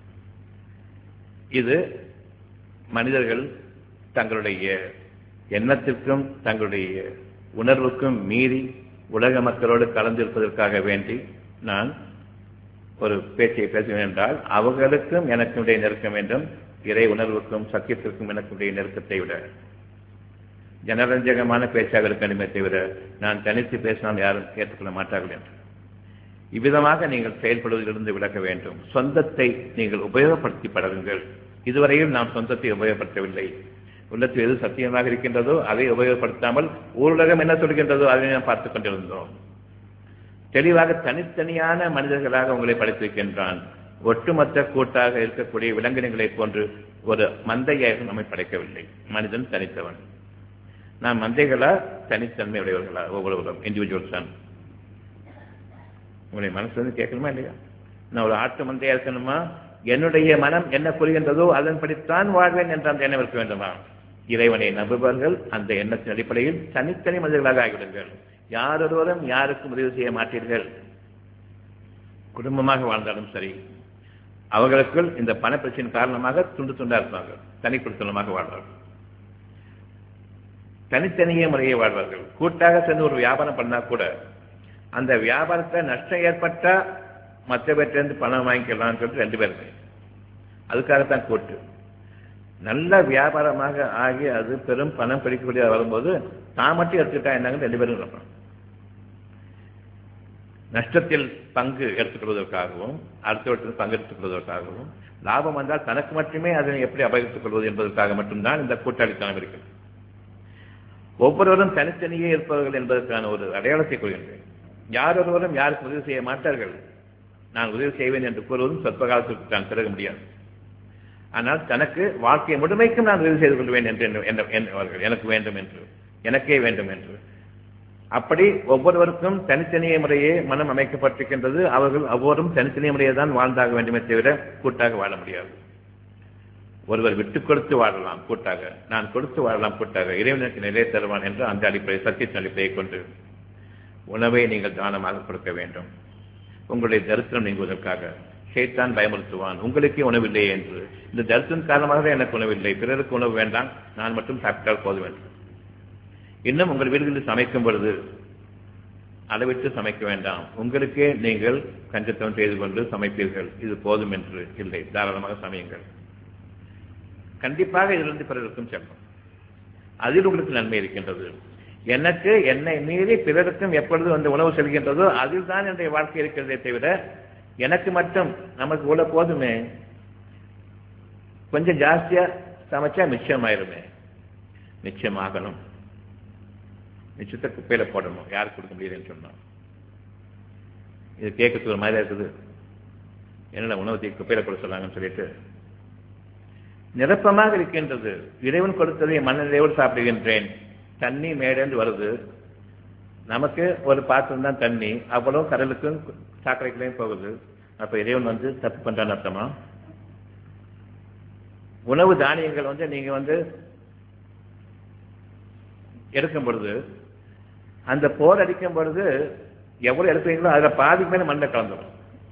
S1: இது மனிதர்கள் தங்களுடைய எண்ணத்திற்கும் தங்களுடைய உணர்வுக்கும் மீறி உலக மக்களோடு கலந்திருப்பதற்காக வேண்டி நான் ஒரு பேச்சை பேசுவேன் என்றால் அவர்களுக்கும் எனக்கும் இடையே நெருக்கம் வேண்டும் இறை உணர்வுக்கும் சத்தியத்திற்கும் எனக்கும் இடையே நெருக்கத்தை விட ஜனரஞ்சகமான பேச்சாக இருக்க வேண்டுமே தவிர நான் தனித்து பேசினால் யாரும் ஏற்றுக்கொள்ள மாட்டார்கள் என்று இவ்விதமாக நீங்கள் செயல்படுவதிலிருந்து விலக வேண்டும் சொந்தத்தை நீங்கள் உபயோகப்படுத்தி பழகுங்கள் இதுவரையில் நாம் சொந்தத்தை உபயோகப்படுத்தவில்லை உள்ளத்தில் எது சத்தியமாக இருக்கின்றதோ அதை உபயோகப்படுத்தாமல் ஊரடகம் என்ன சொல்கின்றதோ அதை நாம் பார்த்துக் கொண்டிருந்தோம் தெளிவாக தனித்தனியான மனிதர்களாக உங்களை படைத்திருக்கின்றான் ஒட்டுமொத்த கூட்டாக இருக்கக்கூடிய விலங்கினங்களைப் போன்று ஒரு மந்தையாக நம்மை படைக்கவில்லை மனிதன் தனித்தவன் நாம் மந்தைகளா தனித்தன்மை உடையவர்களா ஒவ்வொருவரும் இண்டிவிஜுவல்ஸ் தான் உங்களுடைய மனசு வந்து கேட்கணுமா இல்லையா நான் ஒரு ஆட்டு மந்தையா இருக்கணுமா என்னுடைய மனம் என்ன புரிகின்றதோ அதன்படித்தான் வாழ்வேன் என்ற அந்த எண்ணம் இருக்க வேண்டுமா இறைவனை நம்புபவர்கள் அந்த எண்ணத்தின் அடிப்படையில் தனித்தனி மனிதர்களாக ஆகிவிடுங்கள் யாரொருவரும் யாருக்கும் உதவி செய்ய மாட்டீர்கள் குடும்பமாக வாழ்ந்தாலும் சரி அவர்களுக்குள் இந்த பண பிரச்சனை காரணமாக துண்டு துண்டா இருப்பாங்க தனிக்குடுத்தனமாக வாழ்வார்கள் தனித்தனியே முறையே வாழ்வார்கள் கூட்டாக சேர்ந்து ஒரு வியாபாரம் பண்ணா கூட அந்த வியாபாரத்தை நஷ்டம் ஏற்பட்டா மற்ற பேர்ட்டேருந்து பணம் வாங்கிக்கலாம்னு சொல்லிட்டு ரெண்டு பேருமே அதுக்காகத்தான் கூட்டு நல்ல வியாபாரமாக ஆகி அது பெரும் பணம் பிடிக்கக்கூடிய வரும்போது தான் மட்டும் எடுத்துக்கிட்டா என்னங்க ரெண்டு பேரும் இருப்பான் நஷ்டத்தில் பங்கு எடுத்துக்கொள்வதற்காகவும் அடுத்தவற்றில் பங்கு எடுத்துக்கொள்வதற்காகவும் லாபம் வந்தால் தனக்கு மட்டுமே அதனை எப்படி அபகரித்துக் கொள்வது என்பதற்காக மட்டும்தான் இந்த கூட்டாளித்தனம் இருக்கிறது ஒவ்வொருவரும் தனித்தனியே இருப்பவர்கள் என்பதற்கான ஒரு அடையாளத்தை கூறுகின்றேன் யார் ஒருவரும் யாருக்கு உதவி செய்ய மாட்டார்கள் நான் உதவி செய்வேன் என்று கூறுவதும் சொற்ப காலத்திற்கு தான் பிறக முடியாது ஆனால் தனக்கு வாழ்க்கை முழுமைக்கும் நான் உதவி செய்து கொள்வேன் என்று எண்ணுவார்கள் எனக்கு வேண்டும் என்று எனக்கே வேண்டும் என்று அப்படி ஒவ்வொருவருக்கும் தனித்தனிய முறையே மனம் அமைக்கப்பட்டிருக்கின்றது அவர்கள் ஒவ்வொரும் தனித்தனிய முறையை தான் வாழ்ந்தாக வேண்டுமே தவிர கூட்டாக வாழ முடியாது ஒருவர் விட்டுக் கொடுத்து வாழலாம் கூட்டாக நான் கொடுத்து வாழலாம் கூட்டாக இறைவனுக்கு நிலை தருவான் என்று அந்த அடிப்படை சத்தியத்தின் அடிப்படையை கொண்டு உணவை நீங்கள் தானமாக கொடுக்க வேண்டும் உங்களுடைய தரிசனம் நீங்குவதற்காக ஷேத்தான் பயமுறுத்துவான் உங்களுக்கே உணவில்லை என்று இந்த தரிசனம் காரணமாக எனக்கு உணவில்லை பிறருக்கு உணவு வேண்டாம் நான் மட்டும் சாப்பிட்டால் போதும் என்று இன்னும் உங்கள் வீடுகளில் சமைக்கும் பொழுது அளவிட்டு சமைக்க வேண்டாம் உங்களுக்கே நீங்கள் கஞ்சத்தம் செய்து கொண்டு சமைப்பீர்கள் இது போதும் என்று இல்லை தாராளமாக சமையுங்கள் கண்டிப்பாக இதிலிருந்து பிறருக்கும் செல்லும் அதில் உங்களுக்கு நன்மை இருக்கின்றது எனக்கு என்னை மீறி பிறருக்கும் எப்பொழுது அந்த உணவு செல்கின்றதோ அதில் தான் என்னுடைய வாழ்க்கை இருக்கிறதே தவிர எனக்கு மட்டும் நமக்கு உள்ள போதுமே கொஞ்சம் ஜாஸ்தியா சமைச்சா மிச்சமாயிருமே நிச்சயமாகணும் நிச்சயத்தை குப்பையில போடணும் யாருக்கு கொடுக்க முடியலன்னு சொன்னோம் இது கேட்கறதுக்கு ஒரு மாதிரியா இருக்குது என்னென்ன உணவு குப்பையில போட சொல்லாங்கன்னு சொல்லிட்டு நிரப்பமாக இருக்கின்றது இறைவன் கொடுத்ததை மனநிலையோடு சாப்பிடுகின்றேன் தண்ணி மேடேந்து வருது நமக்கு ஒரு பாத்திரம் தான் தண்ணி அவ்வளவு கடலுக்கும் சாக்கடைக்குள்ளேயும் போகுது அப்ப இறைவன் வந்து தப்பு பண்றான்னு அர்த்தமா உணவு தானியங்கள் வந்து நீங்க வந்து எடுக்கும் பொழுது அந்த போர் அடிக்கும் பொழுது எவ்வளவு எடுக்கிறீங்களோ அதுல பாதிக்கு மேல மண்ணை கலந்துடும்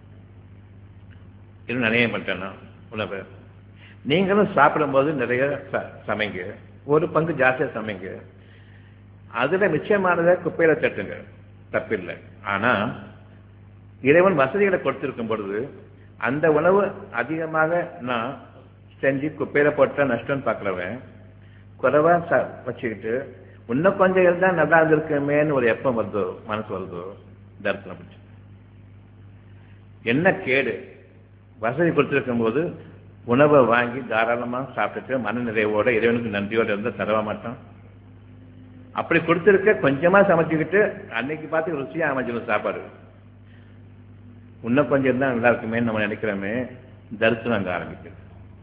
S1: இது நினைய மாட்டேன்னா உணவு நீங்களும் சாப்பிடும்போது நிறைய சமைங்க ஒரு பங்கு ஜாஸ்தியா சமைங்க அதுல நிச்சயமானதை குப்பையில தட்டுங்க தப்பில்லை ஆனா இறைவன் வசதிகளை கொடுத்திருக்கும் பொழுது அந்த உணவு அதிகமாக நான் செஞ்சு குப்பையில போட்ட நஷ்டம் பார்க்கிறவன் குறைவா வச்சுக்கிட்டு இன்னும் கொஞ்சம் இருந்தா நல்லா இருந்திருக்குமேன்னு ஒரு எப்பம் வருதோ மனசு வருதோ தரிசனம் பிடிச்சு என்ன கேடு வசதி கொடுத்திருக்கும் போது உணவை வாங்கி தாராளமா சாப்பிட்டுட்டு மன நிறைவோட இறைவனுக்கு நன்றியோட இருந்தா தரவ மாட்டான் அப்படி கொடுத்திருக்க கொஞ்சமா சமைச்சுக்கிட்டு அன்னைக்கு பார்த்து ருசியா அமைச்சிடும் சாப்பாடு இன்னும் கொஞ்சம் இருந்தா நல்லா இருக்குமே நம்ம நினைக்கிறோமே தரிசனம் அங்க ஆரம்பிக்குது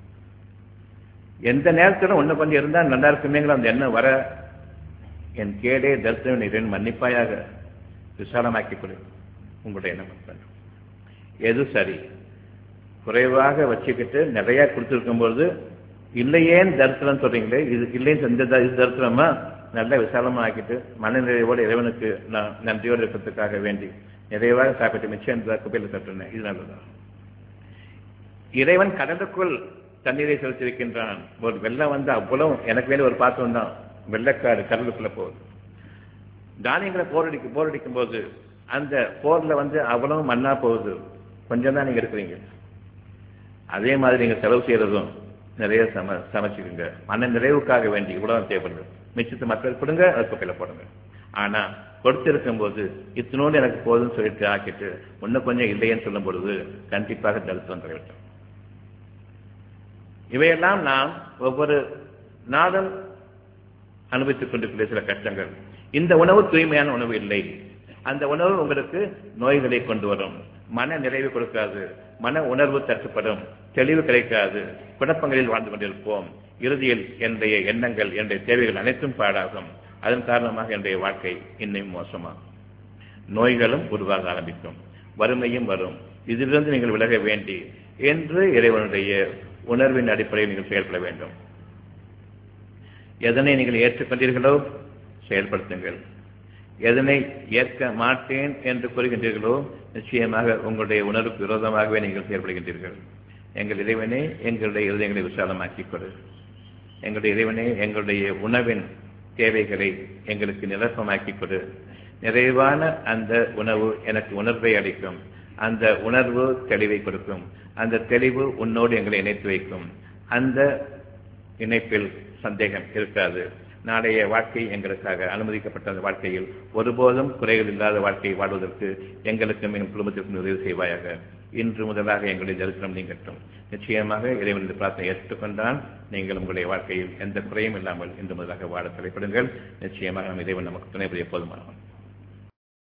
S1: எந்த நேரத்துல இன்னும் கொஞ்சம் இருந்தா நல்லா இருக்குமேங்கிற அந்த எண்ணம் வர என் கேடே தரிசனம் இறைவன் மன்னிப்பாயாக விசாலமாக்கி கொடு உங்களுடைய எண்ணம் எது சரி குறைவாக வச்சுக்கிட்டு நிறைய கொடுத்துருக்கும் பொழுது இல்லையேன்னு தரிசனம் சொல்றீங்களே இது இல்லைன்னு செஞ்சதா இது தரிசனமா நல்ல விசாலமா ஆக்கிட்டு மன நிறைவோடு இறைவனுக்கு நான் நன்றியோடு இருக்கிறதுக்காக வேண்டி நிறைவாக சாப்பிட்டு மிச்சம் குப்பையில் தட்டுனேன் இது நல்லதான் இறைவன் கடலுக்குள் தண்ணீரை செலுத்தியிருக்கின்றான் ஒரு வெள்ளம் வந்து அவ்வளவு எனக்கு வேண்டிய ஒரு பாத்திரம் தான் வெள்ளக்காடு கடலுக்குள்ள போகுது தானியங்களை போரடிக்க போரடிக்கும் போது அந்த போர்ல வந்து அவ்வளவு மண்ணா போகுது கொஞ்சம் தான் நீங்க எடுக்கிறீங்க அதே மாதிரி நீங்க செலவு செய்யறதும் நிறைய சம சமைச்சுக்குங்க மன நிறைவுக்காக வேண்டி இவ்வளவு தேவைப்படுது மிச்சத்தை மக்கள் கொடுங்க அது குப்பையில போடுங்க ஆனா கொடுத்திருக்கும் போது இத்தனோடு எனக்கு போதும்னு சொல்லிட்டு ஆக்கிட்டு இன்னும் கொஞ்சம் இல்லையேன்னு சொல்லும் பொழுது கண்டிப்பாக தரிசனம் தரவிட்டோம் இவையெல்லாம் நாம் ஒவ்வொரு நாளும் அனுபவித்துக் கொண்டிருக்கிற சில கஷ்டங்கள் இந்த உணவு தூய்மையான உணவு இல்லை அந்த உணவு உங்களுக்கு நோய்களை கொண்டு வரும் மன நிறைவு கொடுக்காது மன உணர்வு தட்டுப்படும் தெளிவு கிடைக்காது குழப்பங்களில் வாழ்ந்து கொண்டிருப்போம் இறுதியில் என்னுடைய எண்ணங்கள் என்னுடைய தேவைகள் அனைத்தும் பாடாகும் அதன் காரணமாக என்னுடைய வாழ்க்கை இன்னும் மோசமாகும் நோய்களும் உருவாக ஆரம்பிக்கும் வறுமையும் வரும் இதிலிருந்து நீங்கள் விலக வேண்டி என்று இறைவனுடைய உணர்வின் அடிப்படையில் நீங்கள் செயல்பட வேண்டும் எதனை நீங்கள் ஏற்றுக்கொண்டீர்களோ செயல்படுத்துங்கள் எதனை ஏற்க மாட்டேன் என்று கூறுகின்றீர்களோ நிச்சயமாக உங்களுடைய உணர்வுக்கு விரோதமாகவே நீங்கள் செயல்படுகின்றீர்கள் எங்கள் இறைவனே எங்களுடைய இருதயங்களை விசாலமாக்கிக் கொடு எங்களுடைய இறைவனே எங்களுடைய உணவின் தேவைகளை எங்களுக்கு நிரப்பமாக்கிக் கொடு நிறைவான அந்த உணவு எனக்கு உணர்வை அளிக்கும் அந்த உணர்வு தெளிவை கொடுக்கும் அந்த தெளிவு உன்னோடு எங்களை இணைத்து வைக்கும் அந்த இணைப்பில் சந்தேகம் இருக்காது நாளைய வாழ்க்கை எங்களுக்காக அனுமதிக்கப்பட்ட அந்த வாழ்க்கையில் ஒருபோதும் குறைகள் இல்லாத வாழ்க்கையை வாழ்வதற்கு எங்களுக்கும் எங்கள் குடும்பத்திற்கும் உதவி செய்வாயாக இன்று முதலாக எங்களுடைய தரிசனம் நீங்கட்டும் நிச்சயமாக இறைவனது பிரார்த்தனை ஏற்றுக்கொண்டால் நீங்கள் உங்களுடைய வாழ்க்கையில் எந்த குறையும் இல்லாமல் இன்று முதலாக வாழ தலைப்படுங்கள் நிச்சயமாக நம் இறைவன் நமக்கு துணை புரிய போதுமானவன்